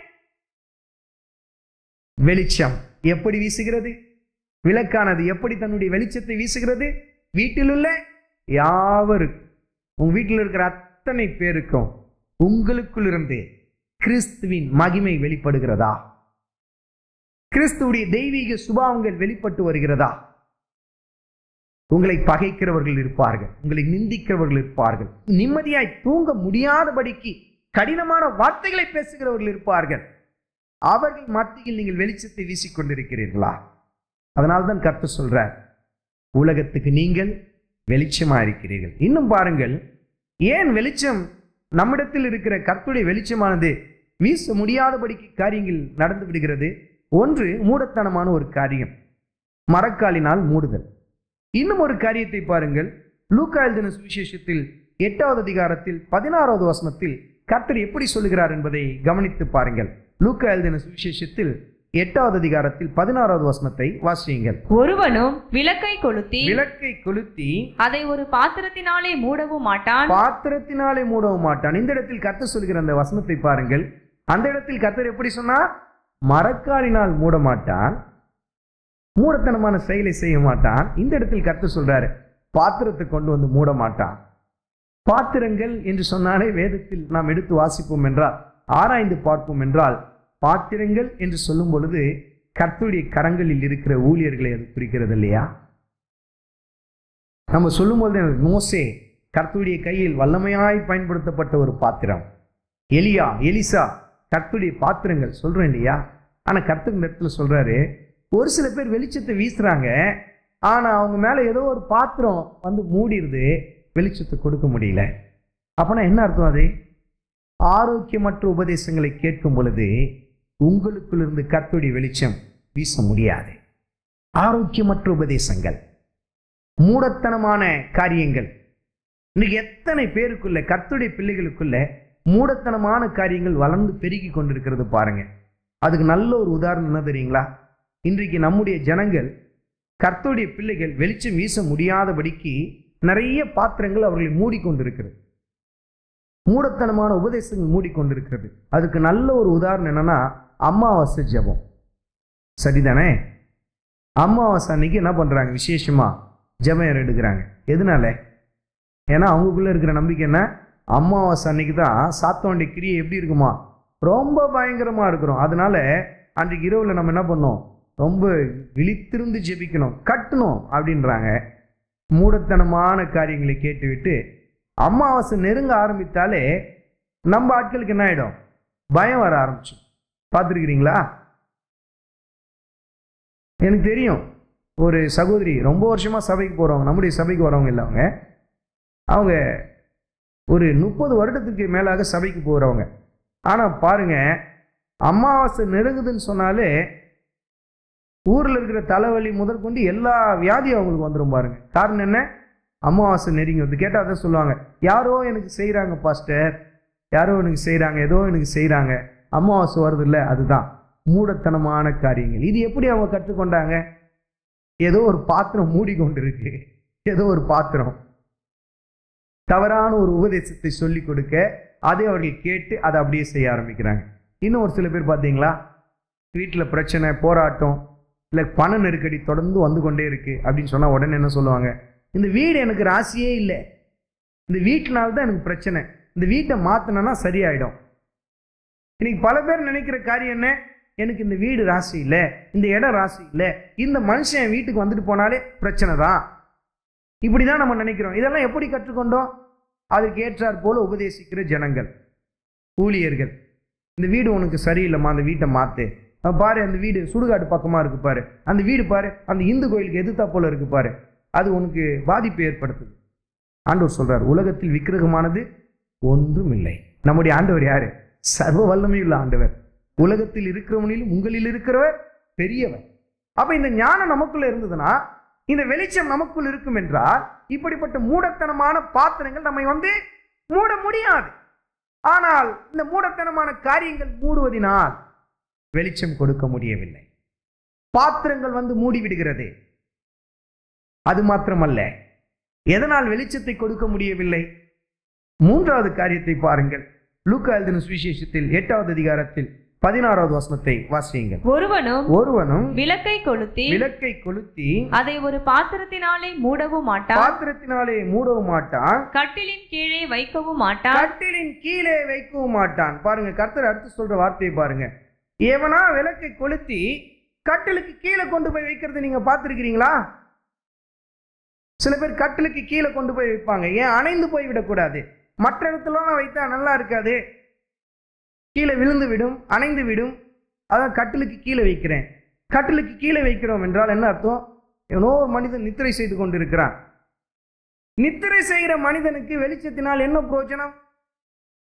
வெளிச்சம் எப்படி வீசுகிறது விளக்கானது எப்படி தன்னுடைய வெளிச்சத்தை வீசுகிறது வீட்டிலுள்ள யாவருக்கும் உங்க வீட்டில் இருக்கிற அத்தனை பேருக்கும் உங்களுக்குள் இருந்து கிறிஸ்துவின் மகிமை வெளிப்படுகிறதா கிறிஸ்துவுடைய தெய்வீக சுபாவங்கள் வெளிப்பட்டு வருகிறதா உங்களை பகைக்கிறவர்கள் இருப்பார்கள் உங்களை நிந்திக்கிறவர்கள் இருப்பார்கள் நிம்மதியாய் தூங்க முடியாதபடிக்கு கடினமான வார்த்தைகளை பேசுகிறவர்கள் இருப்பார்கள் அவர்கள் மத்தியில் நீங்கள் வெளிச்சத்தை வீசிக்கொண்டிருக்கிறீர்களா அதனால்தான் கர்த்தர் சொல்றார் உலகத்துக்கு நீங்கள் வெளிச்சமா இருக்கிறீர்கள் இன்னும் பாருங்கள் ஏன் வெளிச்சம் நம்மிடத்தில் இருக்கிற கர்த்துடைய வெளிச்சமானது வீச முடியாதபடிக்கு காரியங்கள் நடந்து விடுகிறது ஒன்று மூடத்தனமான ஒரு காரியம் மரக்காலினால் மூடுதல் இன்னும் ஒரு காரியத்தை பாருங்கள் லூக்கா எழுதின சுவிசேஷத்தில் எட்டாவது அதிகாரத்தில் பதினாறாவது வசனத்தில் கர்த்தர் எப்படி சொல்லுகிறார் என்பதை கவனித்து பாருங்கள் லூக்கா எழுதின சுவிசேஷத்தில் எட்டாவது அதிகாரத்தில் பதினாறாவது வசனத்தை வாசியுங்கள் ஒருவனும் விளக்கை கொளுத்தி விளக்கை கொளுத்தி அதை ஒரு பாத்திரத்தினாலே மூடவும் மாட்டான் பாத்திரத்தினாலே மூடவும் மாட்டான் இந்த இடத்தில் கர்த்தர் சொல்கிற அந்த வசனத்தை பாருங்கள் அந்த இடத்தில் கர்த்தர் எப்படி சொன்னார் மரக்காலினால் மூட மாட்டான் மூடத்தனமான செயலை செய்ய மாட்டான் இந்த இடத்தில் கர்த்தர் சொல்றாரு பாத்திரத்தை கொண்டு வந்து மூட மாட்டான் பாத்திரங்கள் என்று சொன்னாலே வேதத்தில் நாம் எடுத்து வாசிப்போம் என்றால் ஆராய்ந்து பார்ப்போம் என்றால் பாத்திரங்கள் என்று சொல்லும் பொழுது கர்த்தருடைய கரங்களில் இருக்கிற ஊழியர்களை அது குறிக்கிறது இல்லையா நம்ம சொல்லும்போது மோசே கர்த்தருடைய கையில் வல்லமையாய் பயன்படுத்தப்பட்ட ஒரு பாத்திரம் எலியா எலிசா கர்த்தருடைய பாத்திரங்கள் சொல்றேன் இல்லையா ஆனா கர்த்தர் இந்த இடத்துல சொல்றாரு ஒரு சில பேர் வெளிச்சத்தை வீசுறாங்க ஆனா அவங்க மேல ஏதோ ஒரு பாத்திரம் வந்து மூடிடுது வெளிச்சத்தை கொடுக்க முடியல அப்பனா என்ன அர்த்தம் அது ஆரோக்கியமற்ற உபதேசங்களை கேட்கும் பொழுது உங்களுக்குள் இருந்து கர்த்தருடைய வெளிச்சம் வீச முடியாது ஆரோக்கியமற்ற உபதேசங்கள் மூடத்தனமான காரியங்கள் இன்னைக்கு எத்தனை பேருக்குள்ள கர்த்தருடைய பிள்ளைகளுக்குள்ள மூடத்தனமான காரியங்கள் வளர்ந்து பெருகி கொண்டிருக்கிறது பாருங்க அதுக்கு நல்ல ஒரு உதாரணம் என்ன தெரியுங்களா இன்றைக்கு நம்முடைய ஜனங்கள் கர்த்தருடைய பிள்ளைகள் வெளிச்சம் வீச முடியாதபடிக்கு நிறைய பாத்திரங்கள் அவர்களை மூடிக்கொண்டிருக்கிறது மூடத்தனமான உபதேசங்கள் மூடிக்கொண்டிருக்கிறது அதுக்கு நல்ல ஒரு உதாரணம் என்னன்னா அமாவாசை ஜெபம் சரிதானே அமாவாசை அன்னைக்கு என்ன பண்றாங்க விசேஷமா ஜெபம் எடுக்கிறாங்க எதனால ஏன்னா அவங்களுக்குள்ள இருக்கிற நம்பிக்கை என்ன அமாவாசை அன்னைக்கு தான் சாத்தோண்டிய கிரியை எப்படி இருக்குமா ரொம்ப பயங்கரமா இருக்கிறோம் அதனால அன்றைக்கு இரவுல நம்ம என்ன பண்ணோம் ரொம்ப விழித்திருந்து ஜெபிக்கணும் கட்டணும் அப்படின்றாங்க மூடத்தனமான காரியங்களை கேட்டுவிட்டு அமாவாசை நெருங்க ஆரம்பித்தாலே நம்ம ஆட்களுக்கு என்ன ஆயிடும் பயம் வர ஆரம்பிச்சு பார்த்துருக்கிறீங்களா எனக்கு தெரியும் ஒரு சகோதரி ரொம்ப வருஷமா சபைக்கு போறவங்க நம்முடைய சபைக்கு வரவங்க இல்லை அவங்க அவங்க ஒரு முப்பது வருடத்துக்கு மேலாக சபைக்கு போகிறவங்க ஆனால் பாருங்க அமாவாசை நெருங்குதுன்னு சொன்னாலே ஊரில் இருக்கிற தலைவலி முதற்கொண்டு எல்லா வியாதியும் அவங்களுக்கு வந்துடும் பாருங்க காரணம் என்ன அமாவாசை நெருங்கி வந்து கேட்டால் அதை சொல்லுவாங்க யாரோ எனக்கு செய்கிறாங்க பாஸ்டர் யாரோ எனக்கு செய்கிறாங்க ஏதோ எனக்கு செய்கிறாங்க அமாவாசை வருது இல்லை அதுதான் மூடத்தனமான காரியங்கள் இது எப்படி அவங்க கற்றுக்கொண்டாங்க ஏதோ ஒரு பாத்திரம் மூடிக்கொண்டு இருக்கு ஏதோ ஒரு பாத்திரம் தவறான ஒரு உபதேசத்தை சொல்லி கொடுக்க அதை அவர்கள் கேட்டு அதை அப்படியே செய்ய ஆரம்பிக்கிறாங்க இன்னும் ஒரு சில பேர் பார்த்தீங்களா வீட்டில் பிரச்சனை போராட்டம் இல்லை பண நெருக்கடி தொடர்ந்து வந்து கொண்டே இருக்கு அப்படின்னு சொன்னால் உடனே என்ன சொல்லுவாங்க இந்த வீடு எனக்கு ராசியே இல்லை இந்த வீட்டினால தான் எனக்கு பிரச்சனை இந்த வீட்டை மாற்றினா சரியாயிடும் இன்னைக்கு பல பேர் நினைக்கிற காரியம் என்ன எனக்கு இந்த வீடு ராசி இல்லை இந்த இடம் ராசி இல்லை இந்த மனுஷன் என் வீட்டுக்கு வந்துட்டு போனாலே பிரச்சனை தான் இப்படி தான் நம்ம நினைக்கிறோம் இதெல்லாம் எப்படி கற்றுக்கொண்டோம் அதற்கு ஏற்றாற் போல உபதேசிக்கிற ஜனங்கள் ஊழியர்கள் இந்த வீடு உனக்கு சரியில்லைம்மா அந்த வீட்டை மாற்று பாரு அந்த வீடு சுடுகாடு பக்கமாக இருக்கு பாரு அந்த வீடு பாரு அந்த இந்து கோயிலுக்கு எதிர்த்தா போல இருக்கு பாரு அது உனக்கு பாதிப்பு ஏற்படுத்துது ஆண்டவர் சொல்றார் உலகத்தில் விக்கிரகமானது ஒன்றும் இல்லை நம்முடைய ஆண்டவர் யாரு சர்வ வல்லமையுள்ள ஆண்டவர் உலகத்தில் இருக்கிறவனிலும் உங்களில் இருக்கிறவர் பெரியவர் அப்ப இந்த ஞானம் நமக்குள்ள இருந்ததுன்னா இந்த வெளிச்சம் நமக்குள் இருக்கும் என்றால் இப்படிப்பட்ட மூடத்தனமான பாத்திரங்கள் நம்மை வந்து மூட முடியாது ஆனால் இந்த மூடத்தனமான காரியங்கள் மூடுவதினால் வெளிச்சம் கொடுக்க முடியவில்லை பாத்திரங்கள் வந்து மூடி விடுகிறது அது மாத்திரமல்ல எதனால் வெளிச்சத்தை கொடுக்க முடியவில்லை மூன்றாவது காரியத்தை பாருங்கள் லூக்கா எழுதின சுவிசேஷத்தில் எட்டாவது அதிகாரத்தில் பதினாறாவது வசனத்தை வாசியுங்கள் ஒருவனும் ஒருவனும் விளக்கை கொளுத்தி விளக்கை கொளுத்தி அதை ஒரு பாத்திரத்தினாலே மூடவும் மாட்டான் பாத்திரத்தினாலே மூடவும் மாட்டான் கட்டிலின் கீழே வைக்கவும் மாட்டான் கட்டிலின் கீழே வைக்கவும் மாட்டான் பாருங்க கர்த்தர் அடுத்து சொல்ற வார்த்தையை பாருங்க எவனா விளக்கை கொளுத்தி கட்டிலுக்கு கீழே கொண்டு போய் வைக்கிறது நீங்க பார்த்துருக்கிறீங்களா சில பேர் கட்டிலுக்கு கீழே கொண்டு போய் வைப்பாங்க ஏன் அணைந்து போய் விடக்கூடாது மற்ற இடத்துலலாம் வைத்தா நல்லா இருக்காது கீழே விழுந்து விடும் அணைந்து விடும் அதான் கட்டிலுக்கு கீழே வைக்கிறேன் கட்டிலுக்கு கீழே வைக்கிறோம் என்றால் என்ன அர்த்தம் எவனோ ஒரு மனிதன் நித்திரை செய்து கொண்டிருக்கிறான் நித்திரை செய்கிற மனிதனுக்கு வெளிச்சத்தினால் என்ன பிரயோஜனம்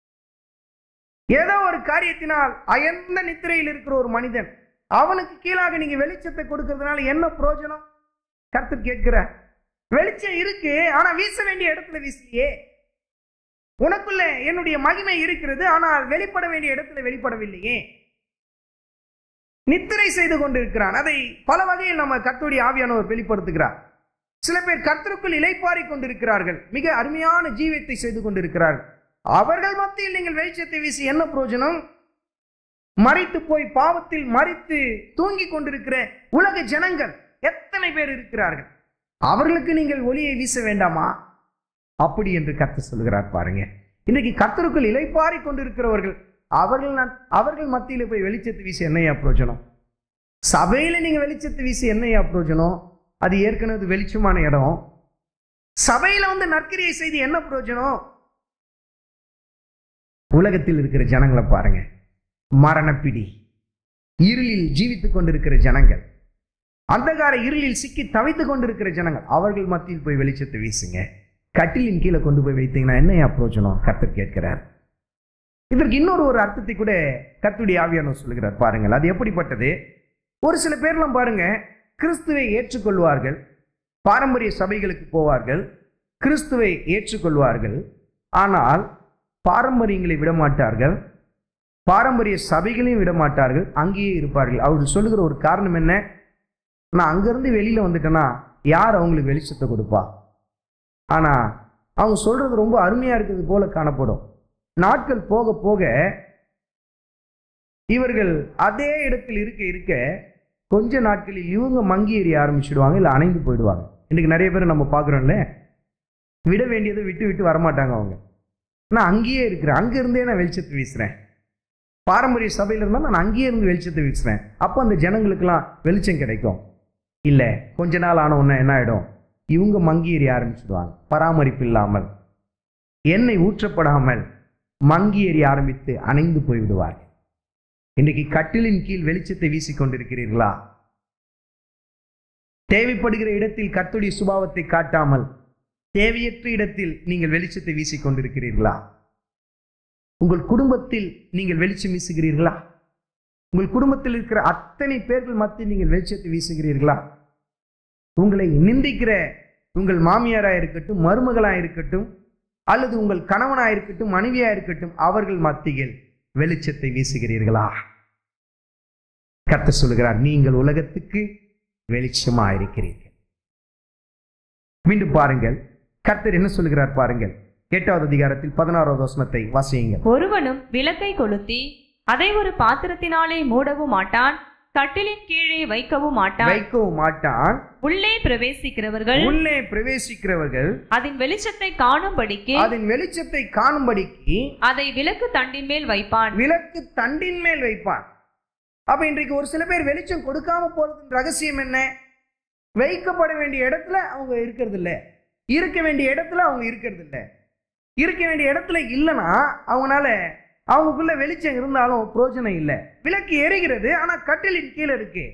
ஏதோ ஒரு காரியத்தினால் அயர்ந்த நித்திரையில் இருக்கிற ஒரு மனிதன் அவனுக்கு கீழாக நீங்க வெளிச்சத்தை கொடுக்கறதுனால என்ன பிரயோஜனம் கர்த்தர் கேட்கிறார் வெளிச்சம் இருக்கு ஆனா வீச வேண்டிய இடத்துல வீசலையே உனக்குள்ள என்னுடைய மகிமை இருக்கிறது ஆனால் வெளிப்பட வேண்டிய இடத்துல வெளிப்படவில்லையே நித்திரை செய்து கொண்டிருக்கிறான் அதை பல வகையில் நம்ம கர்த்தருடைய ஆவியானவர் வெளிப்படுத்துகிறார் சில பேர் கர்த்தருக்குள் இலைப்பாரி கொண்டிருக்கிறார்கள் மிக அருமையான ஜீவியத்தை செய்து கொண்டிருக்கிறார்கள் அவர்கள் மத்தியில் நீங்கள் வெளிச்சத்தை வீசி என்ன பிரயோஜனம் மறைத்து போய் பாவத்தில் மறித்து தூங்கி கொண்டிருக்கிற உலக ஜனங்கள் எத்தனை பேர் இருக்கிறார்கள் அவர்களுக்கு நீங்கள் ஒளியை வீச வேண்டாமா அப்படி என்று கர்த்தர் சொல்கிறார் பாருங்க இன்னைக்கு கர்த்தருக்குள் இலைப்பாரி கொண்டிருக்கிறவர்கள் அவர்கள் ந- அவர்கள் மத்தியில போய் வெளிச்சத்தை வீசி என்னையா பிரயோஜனம் சபையில நீங்க வெளிச்சத்தை வீசி என்னையா பிரயோஜனம் அது ஏற்கனவே அது வெளிச்சமான இடம் சபையில வந்து நற்கிரியை செய்து என்ன பிரயோஜனம் உலகத்தில் இருக்கிற ஜனங்களை பாருங்க மரணப்பிடி இருளில் ஜீவித்துக் கொண்டிருக்கிற ஜனங்கள் அந்தகார இருளில் சிக்கி தவித்துக் கொண்டிருக்கிற ஜனங்கள் அவர்கள் மத்தியில் போய் வெளிச்சத்தை வீசுங்க கட்டிலின் கீழே கொண்டு போய் வைத்தீங்கன்னா என்ன பிரயோஜனம் கர்த்தர் கேட்கிறார் இதற்கு இன்னொரு ஒரு அர்த்தத்தை கூட கர்த்தருடைய ஆவியானவர் சொல்லுகிறார் பாருங்கள் அது எப்படிப்பட்டது ஒரு சில பேர்லாம் பாருங்க கிறிஸ்துவை ஏற்றுக்கொள்வார்கள் பாரம்பரிய சபைகளுக்கு போவார்கள் கிறிஸ்துவை ஏற்றுக்கொள்வார்கள் ஆனால் பாரம்பரியங்களை விடமாட்டார்கள் பாரம்பரிய சபைகளையும் விடமாட்டார்கள் அங்கேயே இருப்பார்கள் அவர் சொல்லுகிற ஒரு காரணம் என்ன நான் அங்கேருந்து வெளியில் வந்துட்டேன்னா யார் அவங்களுக்கு வெளிச்சத்தை கொடுப்பா ஆனால் அவங்க சொல்கிறது ரொம்ப அருமையாக இருக்கிறது போல காணப்படும் நாட்கள் போக போக இவர்கள் அதே இடத்தில் இருக்க இருக்க கொஞ்ச நாட்களில் இவங்க மங்கி எறிய ஆரம்பிச்சிடுவாங்க இல்லை அணைந்து போயிடுவாங்க இன்னைக்கு நிறைய பேர் நம்ம பார்க்குறோம்ல விட வேண்டியதை விட்டு விட்டு வரமாட்டாங்க அவங்க நான் அங்கேயே இருக்கிறேன் அங்கே இருந்தே நான் வெளிச்சத்தை வீசுகிறேன் பாரம்பரிய சபையில் இருந்தால் நான் அங்கேயே இருந்து வெளிச்சத்தை வீசுகிறேன் அப்போ அந்த ஜனங்களுக்கெல்லாம் வெளிச்சம் கிடைக்கும் இல்லை கொஞ்ச நாள் ஆன உடனே என்ன ஆகிடும் இவங்க மங்கி எறிய ஆரம்பிச்சிடுவாங்க பராமரிப்பு இல்லாமல் எண்ணெய் ஊற்றப்படாமல் மங்கி எறிய ஆரம்பித்து அணைந்து போய்விடுவார்கள் இன்றைக்கு கட்டிலின் கீழ் வெளிச்சத்தை வீசிக் கொண்டிருக்கிறீர்களா தேவைப்படுகிற இடத்தில் கர்த்தருடைய சுபாவத்தை காட்டாமல் தேவையற்ற இடத்தில் நீங்கள் வெளிச்சத்தை வீசிக் கொண்டிருக்கிறீர்களா உங்கள் குடும்பத்தில் நீங்கள் வெளிச்சம் வீசுகிறீர்களா உங்கள் குடும்பத்தில் இருக்கிற அத்தனை பேர்கள் மத்தியில் நீங்கள் வெளிச்சத்தை வீசுகிறீர்களா உங்களை நிந்திக்கிற உங்கள் மாமியாராக இருக்கட்டும் மருமகளாக இருக்கட்டும் அல்லது உங்கள் கணவனாக இருக்கட்டும் மனைவியாக இருக்கட்டும் அவர்கள் மத்தியில் வெளிச்சத்தை வீசுகிறீர்களா கர்த்தர் சொல்லுகிறார் நீங்கள் உலகத்துக்கு வெளிச்சமா இருக்கிறீர்கள் மீண்டும் பாருங்கள் கர்த்தர் என்ன சொல்லுகிறார் பாருங்கள் எட்டாவது அதிகாரத்தில் பதினாறாவது வசனத்தை வாசியுங்கள் ஒருவனும் விளக்கை கொளுத்தி அதை ஒரு பாத்திரத்தினாலே மூடவும் மாட்டான் தட்டிலின் கீழே வைக்கவும் மாட்டான் வைக்கவும் மாட்டான் உள்ளே பிரவேசிக்கிறவர்கள் உள்ளே பிரவேசிக்கிறவர்கள் அதன் வெளிச்சத்தை காணும்படிக்கு அதன் வெளிச்சத்தை காணும்படிக்கு அதை விளக்கு தண்டின் மேல் வைப்பான் விளக்கு தண்டின் மேல் வைப்பான் அப்ப இன்றைக்கு ஒரு சில பேர் வெளிச்சம் கொடுக்காம போறதுக்கு ரகசியம் என்ன வைக்கப்பட வேண்டிய இடத்துல அவங்க இருக்கிறது இல்ல இருக்க வேண்டிய இடத்துல அவங்க இருக்கிறது இல்ல இருக்க வேண்டிய இடத்துல இல்லைன்னா அவங்களால அவங்களுக்குள்ள வெளிச்சம் இருந்தாலும் பிரயோஜனம் இல்லை விளக்கு எரிகிறது ஆனா கட்டிலின் கீழே இருக்கு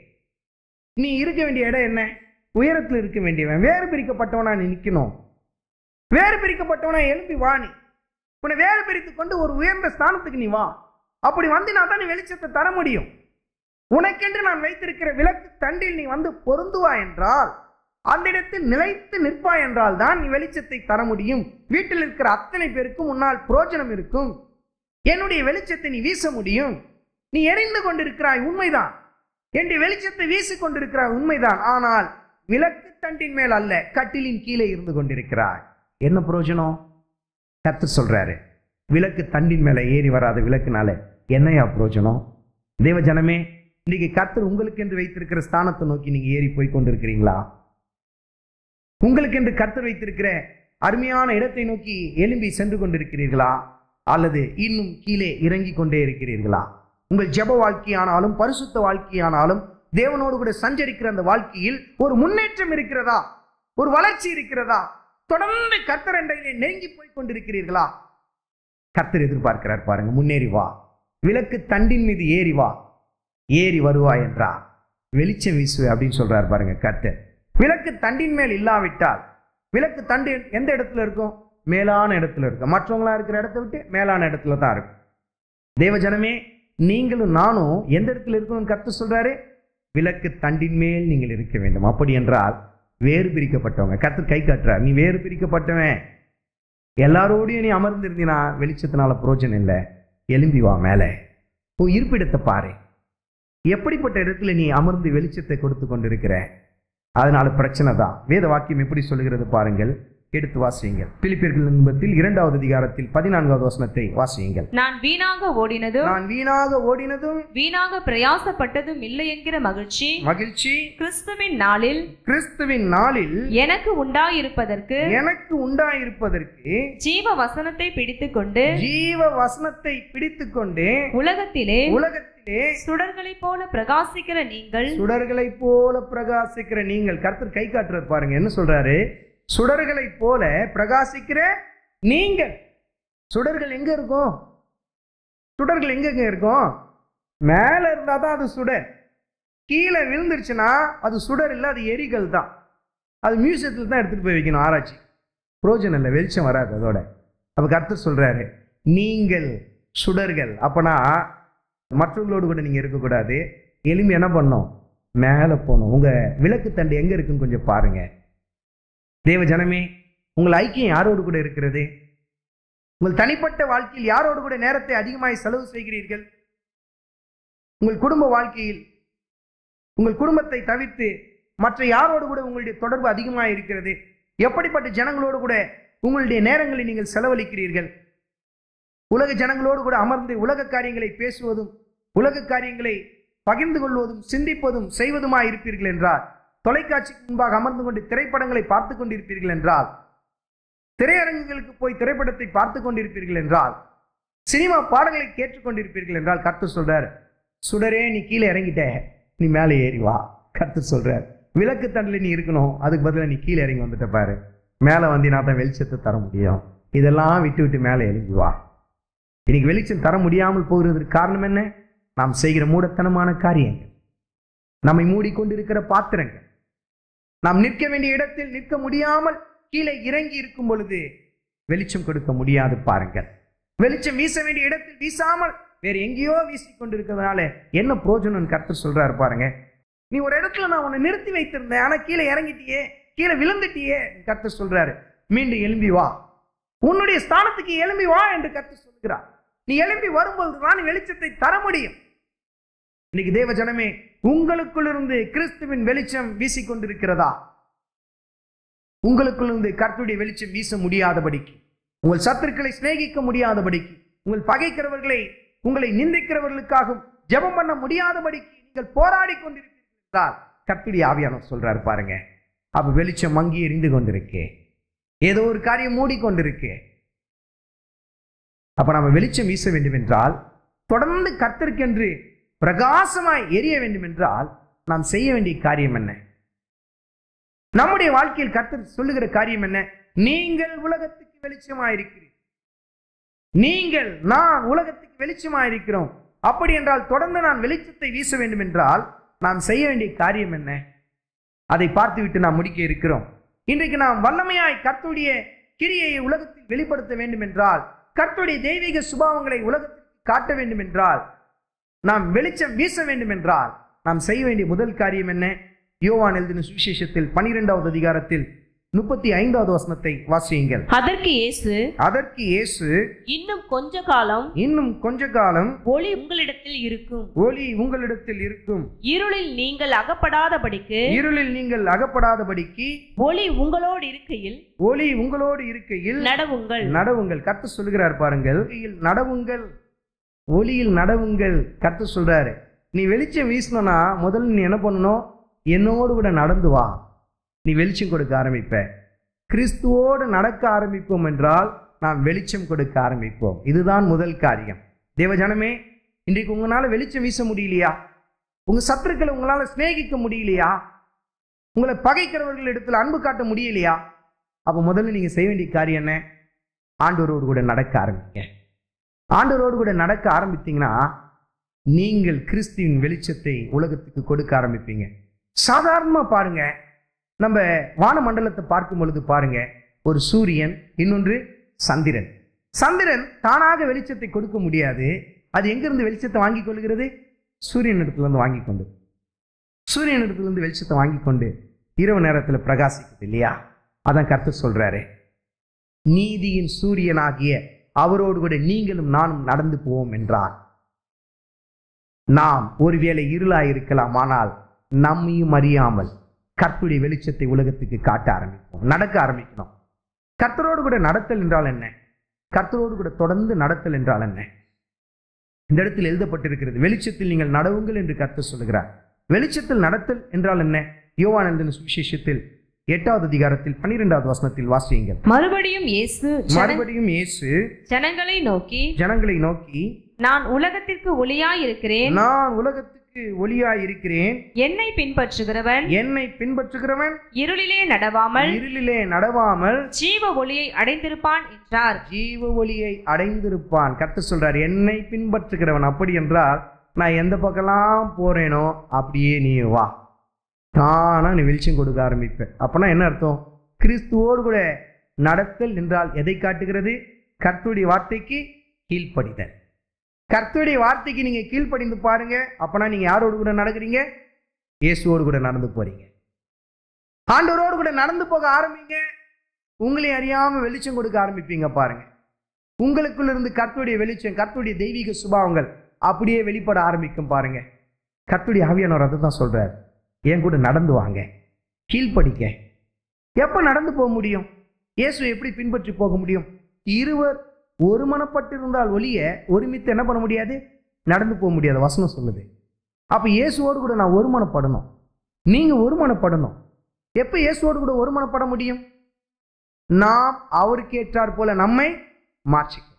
நீ இருக்க வேண்டிய இடம் என்ன உயரத்தில் இருக்க வேண்டியவன் வேறு பிரிக்கப்பட்டவனா நீ நிக்கணும் வேறு பிரிக்கப்பட்டவனா எழுப்பி வா நீ உன்னை வேறு பிரித்து கொண்டு ஒரு உயர்ந்த ஸ்தானத்துக்கு நீ வா அப்படி வந்தினா தான் நீ வெளிச்சத்தை தர முடியும் உனக்கென்று நான் வைத்திருக்கிற விளக்கு தண்டில் நீ வந்து பொருந்துவா என்றால் அந்த இடத்தில் நிலைத்து நிற்பாய் என்றால் தான் நீ வெளிச்சத்தை தர முடியும் வீட்டில் இருக்கிற அத்தனை பேருக்கும் உன்னால் புரோஜனம் இருக்கும் என்னுடைய வெளிச்சத்தை நீ வீச முடியும் நீ எரிந்து கொண்டிருக்கிறாய் உண்மைதான் என்னுடைய வெளிச்சத்தை வீசிக் கொண்டிருக்கிறாய் உண்மைதான் ஆனால் விளக்கு தண்டின் மேல் அல்ல கட்டிலின் கீழே இருந்து கொண்டிருக்கிறாய் என்ன பிரயோஜனம் கத்து சொல்றாரு விளக்கு தண்டின் மேல ஏறி வராத விளக்குனால என்னையா பிரயோஜனம் தேவ ஜனமே இன்னைக்கு கர்த்தர் உங்களுக்கு என்று வைத்திருக்கிற ஸ்தானத்தை நோக்கி நீங்க ஏறி போய் கொண்டிருக்கிறீங்களா உங்களுக்கு என்று கர்த்தர் வைத்திருக்கிற அருமையான இடத்தை நோக்கி எழும்பி சென்று கொண்டிருக்கிறீர்களா அல்லது இன்னும் கீழே இறங்கி கொண்டே இருக்கிறீர்களா உங்கள் ஜெப வாழ்க்கையானாலும் பரிசுத்த வாழ்க்கையானாலும் தேவனோடு கூட சஞ்சரிக்கிற அந்த வாழ்க்கையில் ஒரு முன்னேற்றம் இருக்கிறதா ஒரு வளர்ச்சி இருக்கிறதா தொடர்ந்து கர்த்தர் என்ற நெருங்கி போய் கொண்டிருக்கிறீர்களா கர்த்தர் எதிர்பார்க்கிறார் பாருங்க முன்னேறி வா விளக்கு தண்டின் மீது ஏறி வா ஏறி வருவா என்றா வெளிச்சம் வீசுவே அப்படின்னு சொல்றாரு பாருங்க கர்த்தர் விளக்கு தண்டின் மேல் இல்லாவிட்டால் விளக்கு தண்டு எந்த இடத்துல இருக்கும் மேலான இடத்துல இருக்கும் மற்றவங்களா இருக்கிற இடத்த விட்டு மேலான இடத்துல தான் இருக்கும் தேவஜனமே நீங்களும் நானும் எந்த இடத்துல இருக்கணும்னு கருத்து சொல்றாரு விளக்கு தண்டின் மேல் நீங்கள் இருக்க வேண்டும் அப்படி என்றால் வேறு பிரிக்கப்பட்டவங்க கர்த்தர் கை காட்டுறார் நீ வேறு பிரிக்கப்பட்டவன் எல்லாரோடையும் நீ அமர்ந்திருந்தீனா வெளிச்சத்தினால புரோஜனம் இல்லை எலும்பி வா மேலே உன் இருப்பிடத்தை பாரு எப்படிப்பட்ட இடத்துல நீ அமர்ந்து வெளிச்சத்தை கொடுத்து கொண்டிருக்கிற அதனால பிரச்சனை தான் வேத வாக்கியம் எப்படி சொல்லுகிறது பாருங்கள் எடுத்து வாசியுங்கள் பிலிப்பியர்கள் நிருபத்தில் இரண்டாவது அதிகாரத்தில் பதினான்காவது வசனத்தை வாசியுங்கள் நான் வீணாக ஓடினதும் நான் வீணாக ஓடினதும் வீணாக பிரயாசப்பட்டதும் இல்லை என்கிற மகிழ்ச்சி மகிழ்ச்சி கிறிஸ்துவின் நாளில் கிறிஸ்துவின் நாளில் எனக்கு உண்டாயிருப்பதற்கு எனக்கு உண்டாயிருப்பதற்கு ஜீவ வசனத்தை பிடித்துக்கொண்டு ஜீவ வசனத்தை பிடித்துக்கொண்டு உலகத்திலே உலகத்திலே சுடர்களைப் போல பிரகாசிக்கிற நீங்கள் சுடர்களைப் போல பிரகாசிக்கிற நீங்கள் கர்த்தர் கை காட்டுறது பாருங்க என்ன சொல்றாரு சுடர்களைப் போல பிரகாசிக்கிற நீங்கள் சுடர்கள் எங்க இருக்கும் சுடர்கள் எங்கெங்க இருக்கும் மேல இருந்தா தான் அது சுடர் கீழே விழுந்துருச்சுன்னா அது சுடர் இல்லை அது எரிகள் தான் அது மியூசியத்தில் தான் எடுத்துட்டு போய் வைக்கணும் ஆராய்ச்சி புரோஜனம் இல்லை வெளிச்சம் வராது அதோட அப்ப கர்த்தர் சொல்றாரு நீங்கள் சுடர்கள் அப்பனா மற்றவங்களோடு கூட நீங்க இருக்கக்கூடாது எலும்பி என்ன பண்ணணும் மேலே போகணும் உங்க விளக்கு தண்டு எங்க இருக்குன்னு கொஞ்சம் பாருங்க தேவ ஜனமே உங்கள் ஐக்கியம் யாரோடு கூட இருக்கிறது உங்கள் தனிப்பட்ட வாழ்க்கையில் யாரோடு கூட நேரத்தை அதிகமாய் செலவு செய்கிறீர்கள் உங்கள் குடும்ப வாழ்க்கையில் உங்கள் குடும்பத்தை தவிர்த்து மற்ற யாரோடு கூட உங்களுடைய தொடர்பு அதிகமாக இருக்கிறது எப்படிப்பட்ட ஜனங்களோடு கூட உங்களுடைய நேரங்களை நீங்கள் செலவழிக்கிறீர்கள் உலக ஜனங்களோடு கூட அமர்ந்து உலக காரியங்களை பேசுவதும் உலக காரியங்களை பகிர்ந்து கொள்வதும் சிந்திப்பதும் செய்வதுமாய் இருப்பீர்கள் என்றால் தொலைக்காட்சிக்கு முன்பாக அமர்ந்து கொண்டு திரைப்படங்களை பார்த்து கொண்டிருப்பீர்கள் என்றால் திரையரங்குகளுக்கு போய் திரைப்படத்தை பார்த்து கொண்டிருப்பீர்கள் என்றால் சினிமா பாடல்களை கேட்டுக்கொண்டிருப்பீர்கள் என்றால் கர்த்தர் சொல்றார் சுடரே நீ கீழே இறங்கிட்ட நீ மேலே ஏறி வா கர்த்தர் சொல்றார் விளக்கு தண்டில் நீ இருக்கணும் அதுக்கு பதிலாக நீ கீழே இறங்கி வந்துட்ட பாரு மேலே வந்தினா தான் வெளிச்சத்தை தர முடியும் இதெல்லாம் விட்டு விட்டு மேலே எழுதி வா இன்னைக்கு வெளிச்சம் தர முடியாமல் போகிறதுக்கு காரணம் என்ன நாம் செய்கிற மூடத்தனமான காரியங்கள் நம்மை மூடிக்கொண்டிருக்கிற பாத்திரங்கள் நாம் நிற்க வேண்டிய இடத்தில் நிற்க முடியாமல் கீழே இறங்கி இருக்கும் பொழுது வெளிச்சம் கொடுக்க முடியாது பாருங்கள் வெளிச்சம் வீச வேண்டிய இடத்தில் வீசாமல் வேற எங்கேயோ வீசி கொண்டிருக்கிறதுனால என்ன புரோஜனம் கர்த்தர் சொல்றாரு பாருங்க நீ ஒரு இடத்துல நான் உன்னை நிறுத்தி வைத்திருந்தேன் ஆனா கீழே இறங்கிட்டியே கீழே விழுந்துட்டியே கர்த்தர் சொல்றாரு மீண்டும் எழும்பி வா உன்னுடைய ஸ்தானத்துக்கு எழும்பி வா என்று கர்த்தர் சொல்கிறார் நீ எழும்பி வரும்போது தான் வெளிச்சத்தை தர முடியும் இன்னைக்கு தேவ ஜனமே உங்களுக்குள்ளிருந்து கிறிஸ்துவின் வெளிச்சம் வீசிக்கொண்டிருக்கிறதா உங்களுக்குள்ளிருந்து கர்த்தருடைய வெளிச்சம் வீச முடியாதபடிக்கு உங்கள் சத்துருக்களை சிநேகிக்க முடியாதபடிக்கு உங்கள் பகைக்கிறவர்களை உங்களை நிந்திக்கிறவர்களுக்காகவும் ஜெபம் பண்ண முடியாதபடிக்கு நீங்கள் போராடி கொண்டிருக்கிறீர்கள் என்றால் கர்த்தருடைய ஆவியானவர் சொல்றாரு பாருங்க அப்ப வெளிச்சம் மங்கி எரிந்து கொண்டிருக்கே ஏதோ ஒரு காரியம் மூடிக்கொண்டிருக்கே அப்ப நம்ம வெளிச்சம் வீச வேண்டும் என்றால் தொடர்ந்து கர்த்தருக்கென்று பிரகாசமாய் எரிய வேண்டும் என்றால் நாம் செய்ய வேண்டிய காரியம் என்ன நம்முடைய வாழ்க்கையில் கர்த்தர் சொல்லுகிற காரியம் என்ன நீங்கள் உலகத்துக்கு வெளிச்சமாயிருக்கிறீர்கள் நீங்கள் நான் உலகத்துக்கு வெளிச்சமாயிருக்கிறோம் அப்படி என்றால் தொடர்ந்து நான் வெளிச்சத்தை வீச வேண்டும் என்றால் நாம் செய்ய வேண்டிய காரியம் என்ன அதை பார்த்துவிட்டு நாம் முடிக்க இருக்கிறோம் இன்றைக்கு நாம் வல்லமையாய் கர்த்தருடைய கிரியையை உலகத்தில் வெளிப்படுத்த வேண்டும் என்றால் கர்த்தருடைய தெய்வீக சுபாவங்களை உலகத்திற்கு காட்ட வேண்டும் என்றால் நாம் வெளிச்சம் வீச வேண்டும் என்றால் நாம் செய்ய வேண்டிய முதல் காரியம் என்ன யோவான் எழுதின சுவிசேஷத்தில் பனிரெண்டாவது அதிகாரத்தில் முப்பத்தி ஐந்தாவது வசனத்தை வாசியுங்கள் அதற்கு இயேசு அதற்கு இயேசு இன்னும் கொஞ்ச காலம் இன்னும் கொஞ்ச காலம் ஒளி உங்களிடத்தில் இருக்கும் ஒளி உங்களிடத்தில் இருக்கும் இருளில் நீங்கள் அகப்படாதபடிக்கு இருளில் நீங்கள் அகப்படாதபடிக்கு ஒளி உங்களோடு இருக்கையில் ஒளி உங்களோடு இருக்கையில் நடவுங்கள் நடவுங்கள் கர்த்தர் சொல்லுகிறார் பாருங்கள் ஒளியில் நடவுங்கள் ஒளியில் நடவுங்கள் கர்த்தர் சொல்றாரு நீ வெளிச்சம் வீசணும்னா முதல்ல நீ என்ன பண்ணணும் என்னோடு கூட நடந்து வா நீ வெளிச்சம் கொடுக்க ஆரம்பிப்ப கிறிஸ்துவோடு நடக்க ஆரம்பிப்போம் என்றால் நாம் வெளிச்சம் கொடுக்க ஆரம்பிப்போம் இதுதான் முதல் காரியம் தேவஜனமே இன்றைக்கு உங்களால வெளிச்சம் வீச முடியலையா உங்க சத்துருக்களை உங்களால சிநேகிக்க முடியலையா உங்களை பகைக்கிறவர்கள் இடத்துல அன்பு காட்ட முடியலையா அப்போ முதல்ல நீங்க செய்ய வேண்டிய காரியம் என்ன ஆண்டவரோடு கூட நடக்க ஆரம்பிங்க ஆண்டவரோடு கூட நடக்க ஆரம்பித்தீங்கன்னா நீங்கள் கிறிஸ்துவின் வெளிச்சத்தை உலகத்துக்கு கொடுக்க ஆரம்பிப்பீங்க சாதாரணமா பாருங்க நம்ம வானமண்டலத்தை பார்க்கும் பொழுது பாருங்க ஒரு சூரியன் இன்னொன்று சந்திரன் சந்திரன் தானாக வெளிச்சத்தை கொடுக்க முடியாது அது எங்கிருந்து வெளிச்சத்தை வாங்கி கொள்கிறது சூரியன் இடத்துலேருந்து வாங்கி கொண்டு சூரியன் இடத்துலேருந்து வெளிச்சத்தை வாங்கி கொண்டு இரவு நேரத்தில் பிரகாசிக்குது இல்லையா அதான் கர்த்தர் சொல்றாரு நீதியின் சூரியனாகிய அவரோடு கூட நீங்களும் நானும் நடந்து போவோம் என்றார் நாம் ஒருவேளை இருளாய் இருக்கலாம் ஆனால் நம்மையும் அறியாமல் கர்த்தருடைய வெளிச்சத்தை உலகத்துக்கு காட்ட ஆரம்பிப்போம் நடக்க ஆரம்பிக்கணும் கர்த்தரோடு கூட நடத்தல் என்றால் என்ன கர்த்தரோடு கூட தொடர்ந்து நடத்தல் என்றால் என்ன இந்த இடத்தில் எழுதப்பட்டிருக்கிறது வெளிச்சத்தில் நீங்கள் நடவுங்கள் என்று கர்த்தர் சொல்லுகிறார் வெளிச்சத்தில் நடத்தல் என்றால் என்ன யோவானந்தன் சுவிசேஷத்தில் எட்டாவது அதிகாரத்தில் பன்னிரெண்டாவது வசனத்தில் வாசியுங்கள் மறுபடியும் இயேசு ஜன- மறுபடியும் இயேசு ஜனங்களை நோக்கி ஜனங்களை நோக்கி நான் உலகத்திற்கு ஒளியாய் இருக்கிறேன் நான் உலகத்துக்கு ஒளியாய் இருக்கிறேன் என்னை பின்பற்றுகிறவன் என்னை பின்பற்றுகிறவன் இருளிலே நடவாமல் இருளிலே நடவாமல் ஜீவ ஒளியை அடைந்திருப்பான் என்றார் ஜீவ ஒளியை அடைந்திருப்பான் கர்த்தர் சொல்றார் என்னை பின்பற்றுகிறவன் அப்படி என்றால் நான் எந்த பக்கம்லாம் போறேனோ அப்படியே நீ வா தானா நீ வெளிச்சம் கொடுக்க ஆரம்பிப்ப அப்பனா என்ன அர்த்தம் கிறிஸ்துவோடு கூட நடத்தல் என்றால் எதை காட்டுகிறது கர்த்தருடைய வார்த்தைக்கு கீழ்ப்படிதல் கர்த்தருடைய வார்த்தைக்கு நீங்க கீழ்ப்படிந்து பாருங்க அப்பனா நீங்க யாரோடு கூட நடக்கிறீங்க இயேசுவோடு கூட நடந்து போறீங்க ஆண்டவரோடு கூட நடந்து போக ஆரம்பிங்க உங்களை அறியாம வெளிச்சம் கொடுக்க ஆரம்பிப்பீங்க பாருங்க உங்களுக்குள்ள இருந்து கர்த்தருடைய வெளிச்சம் கர்த்தருடைய தெய்வீக சுபாவங்கள் அப்படியே வெளிப்பட ஆரம்பிக்கும் பாருங்க கர்த்தருடைய ஆவியானவர் அதை தான் சொல்றார் என் கூட நடந்து வாங்க கீழ்ப்படிக்க எப்ப நடந்து போக முடியும் இயேசுவை எப்படி பின்பற்றி போக முடியும் இருவர் ஒருமனப்பட்டிருந்தால் ஒழிய ஒருமித்து என்ன பண்ண முடியாது நடந்து போக முடியாது வசனம் சொல்லுது அப்ப இயேசுவோடு கூட நான் ஒருமனப்படணும் நீங்க ஒருமனப்படணும் எப்ப இயேசுவோடு கூட ஒருமனப்பட முடியும் நாம் அவருக்கு ஏற்றார் போல நம்மை மாற்றிக்கொள்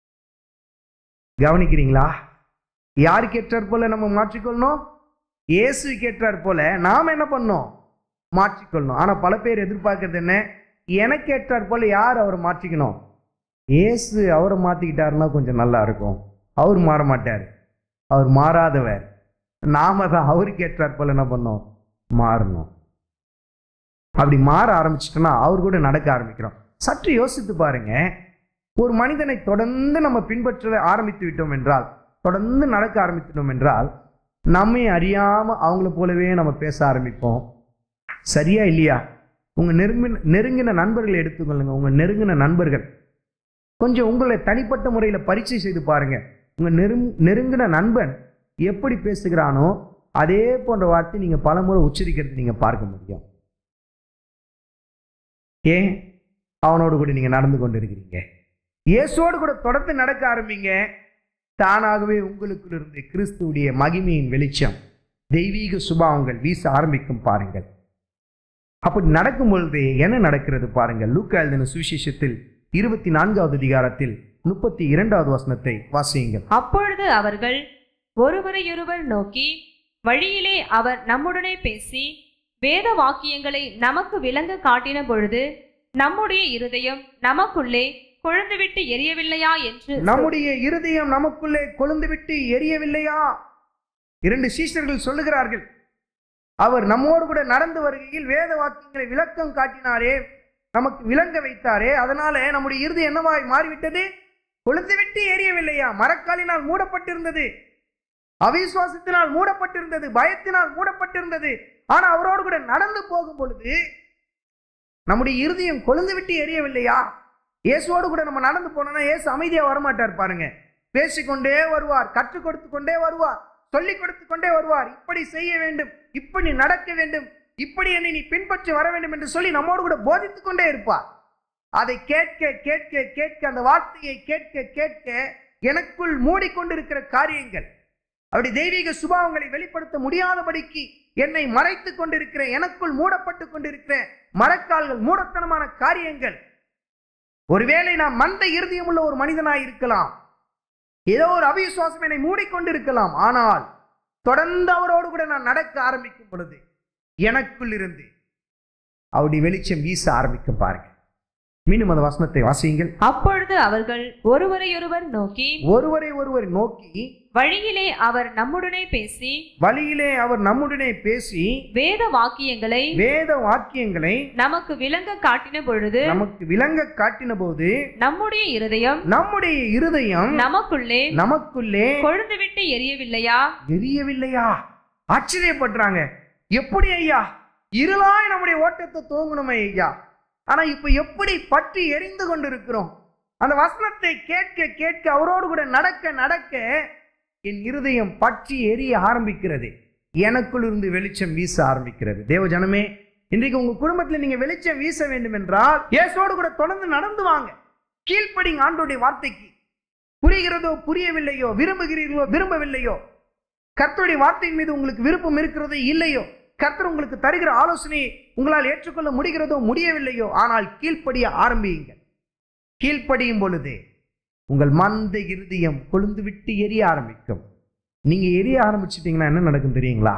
கவனிக்கிறீங்களா யாருக்கு ஏற்றார் போல நம்ம மாற்றிக்கொள்ளணும் இயேசுக்கு ஏற்றார் போல நாம் என்ன பண்ணோம் மாற்றிக்கொள்ளணும் ஆனா பல பேர் எதிர்பார்க்கறது என்ன எனக்கு ஏற்றார் போல யார் அவரை மாற்றிக்கணும் இயேசு அவரை மாத்திக்கிட்டாருன்னா கொஞ்சம் நல்லா இருக்கும் அவர் மாற மாட்டார் அவர் மாறாதவர் நாம தான் அவருக்கு ஏற்றார் போல என்ன பண்ணோம் மாறணும் அப்படி மாற ஆரம்பிச்சிட்டோம்னா அவர் கூட நடக்க ஆரம்பிக்கிறோம் சற்று யோசித்து பாருங்க ஒரு மனிதனை தொடர்ந்து நம்ம பின்பற்ற ஆரம்பித்து விட்டோம் என்றால் தொடர்ந்து நடக்க ஆரம்பித்துட்டோம் என்றால் நம்மை அறியாம அவங்கள போலவே நம்ம பேச ஆரம்பிப்போம் சரியா இல்லையா உங்க நெருங்கின நெருங்கின நண்பர்களை எடுத்துக்கொள்ளுங்க உங்க நெருங்கின நண்பர்கள் கொஞ்சம் உங்களை தனிப்பட்ட முறையில் பரீட்சை செய்து பாருங்க உங்க நெருங் நெருங்கின நண்பன் எப்படி பேசுகிறானோ அதே போன்ற வார்த்தை நீங்க பலமுறை உச்சரிக்கிறது நீங்க பார்க்க முடியும் ஏன் அவனோடு கூட நீங்க நடந்து கொண்டு இருக்கிறீங்க இயேசுவோடு கூட தொடர்ந்து நடக்க ஆரம்பிங்க தானாகவே உங்களுக்குள் இருந்து கிறிஸ்துவுடைய மகிமையின் வெளிச்சம் தெய்வீக சுபாவங்கள் வீச ஆரம்பிக்கும் பாருங்கள் அப்படி நடக்கும் பொழுது என்ன நடக்கிறது பாருங்கள் லூக்கா எழுதின சுவிசேஷத்தில் இருபத்தி நான்காவது அதிகாரத்தில் முப்பத்தி இரண்டாவது வசனத்தை வாசியுங்கள் அப்பொழுது அவர்கள் ஒருவரையொருவர் நோக்கி வழியிலே அவர் நம்முடனே பேசி வேத வாக்கியங்களை நமக்கு விளங்க காட்டின பொழுது நம்முடைய இருதயம் நமக்குள்ளே கொழுந்துவிட்டு எரியவில்லையா என்று நம்முடைய இருதயம் நமக்குள்ளே கொழுந்து விட்டு எரியவில்லையா இரண்டு சீஷர்கள் சொல்லுகிறார்கள் அவர் நம்மோடு கூட நடந்து வருகையில் வேத வாக்கியங்களை விளக்கம் காட்டினாரே நமக்கு விளங்க வைத்தாரே அதனால நம்முடைய இறுதி என்னவாய் மாறிவிட்டது கொழுந்து விட்டு எரியவில்லையா மரக்காலினால் மூடப்பட்டிருந்தது அவிசுவாசத்தினால் மூடப்பட்டிருந்தது பயத்தினால் மூடப்பட்டிருந்தது ஆனா அவரோடு கூட நடந்து போகும் பொழுது நம்முடைய இருதயம் கொழுந்து விட்டு எரியவில்லையா இயேசுவோடு கூட நம்ம நடந்து போனோம்னா இயேசு அமைதியா வரமாட்டார் பாருங்க பேசிக்கொண்டே வருவார் கற்றுக் கொடுத்து கொண்டே வருவார் சொல்லிக் கொடுத்து கொண்டே வருவார் இப்படி செய்ய வேண்டும் இப்படி நடக்க வேண்டும் இப்படி என்னை நீ பின்பற்றி வர வேண்டும் என்று சொல்லி நம்மோடு கூட போதித்துக் கொண்டே இருப்பார் அதை கேட்க கேட்க கேட்க அந்த வார்த்தையை கேட்க கேட்க எனக்குள் மூடிக்கொண்டிருக்கிற காரியங்கள் அப்படி தெய்வீக சுபாவங்களை வெளிப்படுத்த முடியாதபடிக்கு என்னை மறைத்துக் கொண்டிருக்கிற எனக்குள் மூடப்பட்டு கொண்டிருக்கிற மரக்கால்கள் மூடத்தனமான காரியங்கள் ஒருவேளை நான் மந்த இருதயம் உள்ள ஒரு மனிதனாய் இருக்கலாம் ஏதோ ஒரு அவிசுவாசம் என்னை மூடிக்கொண்டிருக்கலாம் ஆனால் தொடர்ந்து அவரோடு கூட நான் நடக்க ஆரம்பிக்கும் பொழுது எனக்குள் இருந்து அவருடைய வெளிச்சம் வீச ஆரம்பிக்கும் பாருங்க மீண்டும் அந்த வசனத்தை வாசியுங்கள் அப்பொழுது அவர்கள் ஒருவரையொருவர் நோக்கி ஒருவரை ஒருவர் நோக்கி வழியிலே அவர் நம்முடனே பேசி வழியிலே அவர் நம்முடனே பேசி வேத வாக்கியங்களை வேத வாக்கியங்களை நமக்கு விளங்க காட்டின பொழுது நமக்கு விளங்க காட்டின போது நம்முடைய இருதயம் நம்முடைய இருதயம் நமக்குள்ளே நமக்குள்ளே கொழுந்து விட்டு எரியவில்லையா எரியவில்லையா ஆச்சரியப்படுறாங்க எப்படி ஐயா இருளாய் நம்முடைய ஓட்டத்தை தூங்கணுமே ஐயா ஆனா இப்ப எப்படி பற்றி எரிந்து கொண்டிருக்கிறோம் அந்த வசனத்தை கேட்க கேட்க அவரோடு கூட நடக்க நடக்க என் இருதயம் பற்றி எரிய ஆரம்பிக்கிறது எனக்குள் இருந்து வெளிச்சம் வீச ஆரம்பிக்கிறது தேவ ஜனமே இன்றைக்கு உங்க குடும்பத்தில் நீங்க வெளிச்சம் வீச வேண்டும் என்றால் இயேசோடு கூட தொடர்ந்து நடந்து வாங்க கீழ்ப்படிங்க ஆண்டோடைய வார்த்தைக்கு புரிகிறதோ புரியவில்லையோ விரும்புகிறீர்களோ விரும்பவில்லையோ கர்த்தருடைய வார்த்தையின் மீது உங்களுக்கு விருப்பம் இருக்கிறதோ இல்லையோ கர்த்தர் உங்களுக்கு தருகிற ஆலோசனையை உங்களால் ஏற்றுக்கொள்ள முடிகிறதோ முடியவில்லையோ ஆனால் கீழ்ப்படிய ஆரம்பியுங்கள் கீழ்ப்படியும் பொழுது உங்கள் மந்த இருதயம் கொழுந்து விட்டு எரிய ஆரம்பிக்கும் நீங்க எரிய ஆரம்பிச்சிட்டீங்கன்னா என்ன நடக்கும் தெரியுங்களா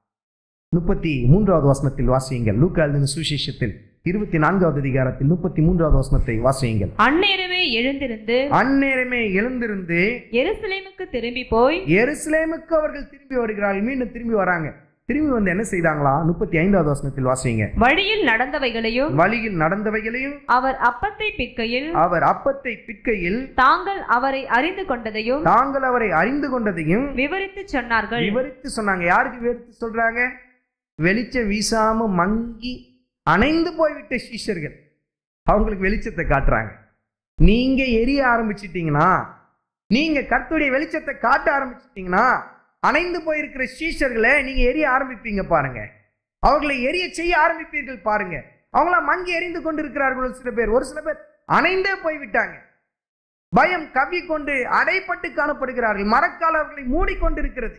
முப்பத்தி மூன்றாவது வசனத்தில் வாசியுங்கள் லூக்கா எழுதின சுவிசேஷத்தில் இருபத்தி நான்காவது அதிகாரத்தில் முப்பத்தி மூன்றாவது வசனத்தை வாசியுங்கள் அந்நேரமே எழுந்திருந்து அந்நேரமே எழுந்திருந்து எருசலேமுக்கு திரும்பி போய் எருசலேமுக்கு அவர்கள் திரும்பி வருகிறார்கள் மீண்டும் திரும்பி வராங்க திரும்பி வந்து என்ன செய்தாங்களா முப்பத்தி ஐந்தாவது வசனத்தில் வாசிங்க வழியில் நடந்தவைகளையும் வழியில் நடந்தவைகளையும் அவர் அப்பத்தை பிற்கையில் அவர் அப்பத்தை பிற்கையில் தாங்கள் அவரை அறிந்து கொண்டதையும் தாங்கள் அவரை அறிந்து கொண்டதையும் விவரித்து சொன்னார்கள் விவரித்து சொன்னாங்க யாருக்கு விவரித்து சொல்றாங்க வெளிச்சம் வீசாம மங்கி அணைந்து போய்விட்ட சீஷர்கள் அவங்களுக்கு வெளிச்சத்தை காட்டுறாங்க நீங்க எரிய ஆரம்பிச்சிட்டீங்கன்னா நீங்க கர்த்தருடைய வெளிச்சத்தை காட்ட ஆரம்பிச்சிட்டீங்கன்னா அணைந்து போயிருக்கிற சீஷர்களை நீங்க எரிய ஆரம்பிப்பீங்க பாருங்க அவர்களை எரிய செய்ய ஆரம்பிப்பீர்கள் பாருங்க அவங்கள மங்கி எரிந்து கொண்டிருக்கிறார்கள் ஒரு சில பேர் ஒரு சில பேர் அணைந்தே போய்விட்டாங்க பயம் கவ்வி கொண்டு அடைப்பட்டு காணப்படுகிறார்கள் மரக்கால் அவர்களை மூடிக்கொண்டிருக்கிறது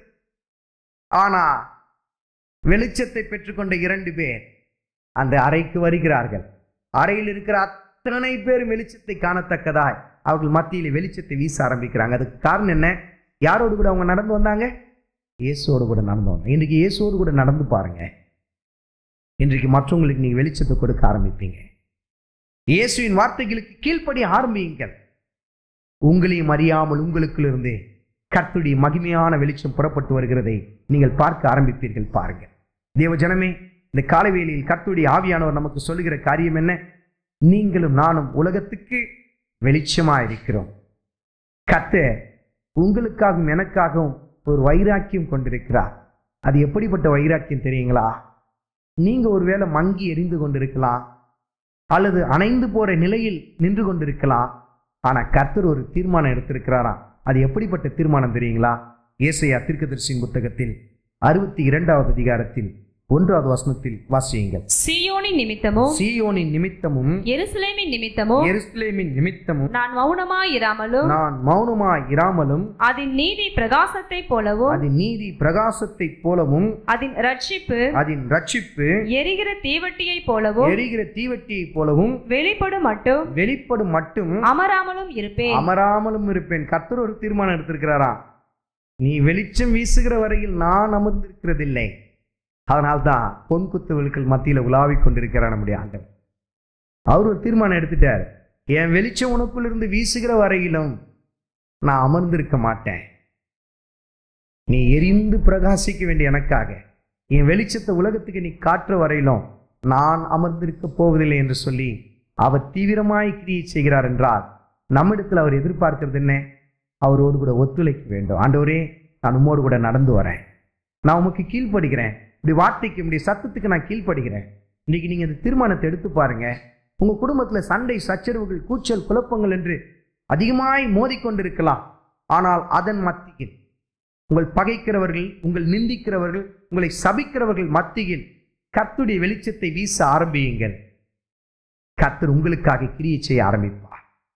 ஆனா வெளிச்சத்தை பெற்றுக்கொண்ட இரண்டு பேர் அந்த அறைக்கு வருகிறார்கள் அறையில் இருக்கிற அத்தனை பேரும் வெளிச்சத்தை காணத்தக்கதாய் அவர்கள் மத்தியில் வெளிச்சத்தை வீச ஆரம்பிக்கிறாங்க அதுக்கு காரணம் என்ன யாரோடு கூட அவங்க நடந்து வந்தாங்க இயேசுவோடு கூட நடந்து வந்தாங்க இன்றைக்கு இயேசுவோடு கூட நடந்து பாருங்க இன்றைக்கு மற்றவங்களுக்கு நீங்க வெளிச்சத்தை கொடுக்க ஆரம்பிப்பீங்க இயேசுவின் வார்த்தைகளுக்கு கீழ்ப்படி ஆரம்பியுங்கள் உங்களையும் அறியாமல் உங்களுக்குள்ளிருந்தே கர்த்துடைய மகிமையான வெளிச்சம் புறப்பட்டு வருகிறதை நீங்கள் பார்க்க ஆரம்பிப்பீர்கள் பாருங்கள் தேவ ஜனமே இந்த காலவேளையில் கர்த்துடைய ஆவியானவர் நமக்கு சொல்லுகிற காரியம் என்ன நீங்களும் நானும் உலகத்துக்கு வெளிச்சமா இருக்கிறோம் கர்த்தர் உங்களுக்காகவும் எனக்காகவும் ஒரு வைராக்கியம் கொண்டிருக்கிறார் அது எப்படிப்பட்ட வைராக்கியம் தெரியுங்களா நீங்க ஒருவேளை மங்கி எரிந்து கொண்டிருக்கலாம் அல்லது அணைந்து போற நிலையில் நின்று கொண்டிருக்கலாம் ஆனா கர்த்தர் ஒரு தீர்மானம் எடுத்திருக்கிறாராம் அது எப்படிப்பட்ட தீர்மானம் தெரியுங்களா ஏசையா தீர்க்கதரிசியின் புத்தகத்தில் அறுபத்தி இரண்டாவது அதிகாரத்தில் ஒன்றாவது வசனத்தில் வாசியுங்கள் சீயோனின் நிமித்தமும் சீயோனின் நிமித்தமும் எருசலேமின் நிமித்தமும் எருசலேமின் நிமித்தமும் நான் மௌனமாயிராமலும் நான் மௌனமாய் இராமலும் அதன் நீதி பிரகாசத்தை போலவும் அதன் நீதி பிரகாசத்தைப் போலவும் அதன் ரட்சிப்பு அதன் ரட்சிப்பு எரிகிற தீவட்டியை போலவும் எரிகிற தீவட்டியைப் போலவும் வெளிப்படும் மட்டும் வெளிப்படும் மட்டும் அமராமலும் இருப்பேன் அமராமலும் இருப்பேன் கர்த்தர் ஒரு தீர்மானம் எடுத்திருக்கிறாராம் நீ வெளிச்சம் வீசுகிற வரையில் நான் அமர்ந்திருக்கிறதில்லை அதனால்தான் பொன் குத்துவல்கள் மத்தியில் உலாவிக் கொண்டிருக்கிறார் நம்முடைய ஆண்டவர் அவர் ஒரு தீர்மானம் எடுத்துட்டார் என் வெளிச்சம் உனக்குள் இருந்து வீசுகிற வரையிலும் நான் அமர்ந்திருக்க மாட்டேன் நீ எரிந்து பிரகாசிக்க வேண்டிய எனக்காக என் வெளிச்சத்தை உலகத்துக்கு நீ காற்ற வரையிலும் நான் அமர்ந்திருக்க போவதில்லை என்று சொல்லி அவர் தீவிரமாய் கிரியை செய்கிறார் என்றால் நம்மிடத்தில் அவர் எதிர்பார்க்கிறது என்ன அவரோடு கூட ஒத்துழைக்க வேண்டும் ஆண்டவரே நான் உம்மோடு கூட நடந்து வரேன் நான் உமக்கு கீழ்ப்படுகிறேன் இப்படி வார்த்தைக்கு இப்படி சத்தத்துக்கு நான் கீழ்ப்படுகிறேன் இன்னைக்கு நீங்க இந்த தீர்மானத்தை எடுத்து பாருங்க உங்க குடும்பத்துல சண்டை சச்சரவுகள் கூச்சல் குழப்பங்கள் என்று அதிகமாய் மோதிக்கொண்டிருக்கலாம் ஆனால் அதன் மத்தியில் உங்கள் பகைக்கிறவர்கள் உங்கள் நிந்திக்கிறவர்கள் உங்களை சபிக்கிறவர்கள் மத்தியில் கர்த்துடைய வெளிச்சத்தை வீச ஆரம்பியுங்கள் கர்த்தர் உங்களுக்காக கிரியை செய்ய ஆரம்பிப்பார்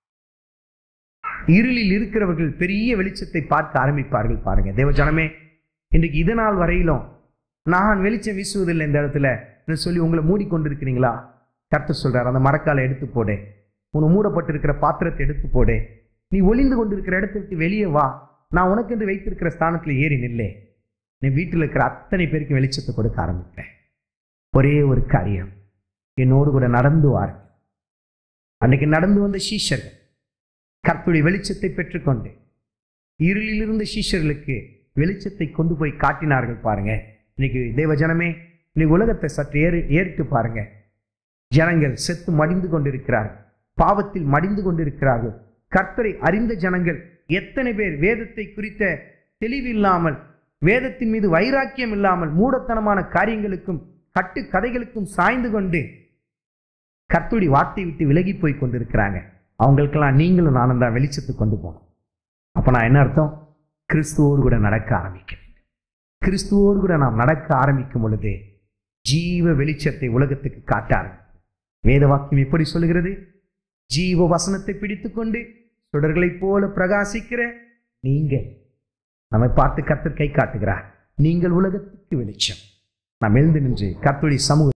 இருளில் இருக்கிறவர்கள் பெரிய வெளிச்சத்தை பார்க்க ஆரம்பிப்பார்கள் பாருங்க தேவ ஜனமே இன்றைக்கு இது நாள் வரையிலும் நான் வெளிச்சம் வீசுவதில்லை இந்த இடத்துல என்று சொல்லி உங்களை மூடிக்கொண்டிருக்கிறீங்களா கர்த்தர் சொல்றார் அந்த மரக்காலை எடுத்து போடு உன் மூடப்பட்டிருக்கிற பாத்திரத்தை எடுத்து போடு நீ ஒளிந்து கொண்டிருக்கிற இடத்தை விட்டு வெளியே வா நான் உனக்கென்று வைத்திருக்கிற ஸ்தானத்தில் ஏறி நில்லே நீ வீட்டில் இருக்கிற அத்தனை பேருக்கு வெளிச்சத்தை கொடுக்க ஆரம்பிப்பேன் ஒரே ஒரு காரியம் என்னோடு கூட நடந்து வாருங்கள் அன்னைக்கு நடந்து வந்த சீஷர்கள் கர்த்தருடைய வெளிச்சத்தை பெற்றுக்கொண்டு இருளில் இருந்த சீஷர்களுக்கு வெளிச்சத்தை கொண்டு போய் காட்டினார்கள் பாருங்க இன்னைக்கு தேவ ஜனமே இன்னைக்கு உலகத்தை சற்று ஏறு ஏறிட்டு பாருங்க ஜனங்கள் செத்து மடிந்து கொண்டிருக்கிறார்கள் பாவத்தில் மடிந்து கொண்டிருக்கிறார்கள் கர்த்தரை அறிந்த ஜனங்கள் எத்தனை பேர் வேதத்தை குறித்த தெளிவில்லாமல் வேதத்தின் மீது வைராக்கியம் இல்லாமல் மூடத்தனமான காரியங்களுக்கும் கட்டு கதைகளுக்கும் சாய்ந்து கொண்டு கர்த்தருடைய வார்த்தை விட்டு விலகி போய் கொண்டிருக்கிறாங்க அவங்களுக்கெல்லாம் நீங்களும் நானும் தான் வெளிச்சத்தை கொண்டு போகணும் அப்போ நான் என்ன அர்த்தம் கிறிஸ்துவோடு கூட நடக்க ஆரம்பிக்கிறேன் கிறிஸ்துவோடு கூட நாம் நடக்க ஆரம்பிக்கும் பொழுது ஜீவ வெளிச்சத்தை உலகத்துக்கு காட்ட ஆரம்பிக்கும் வேத வாக்கியம் எப்படி சொல்கிறது ஜீவ வசனத்தை பிடித்துக்கொண்டு சுடர்களைப் போல பிரகாசிக்கிற நீங்கள் நம்மை பார்த்து கர்த்தர் கை காட்டுகிறார் நீங்கள் உலகத்துக்கு வெளிச்சம் நாம் எழுந்து நின்று கர்த்தருடைய சமூக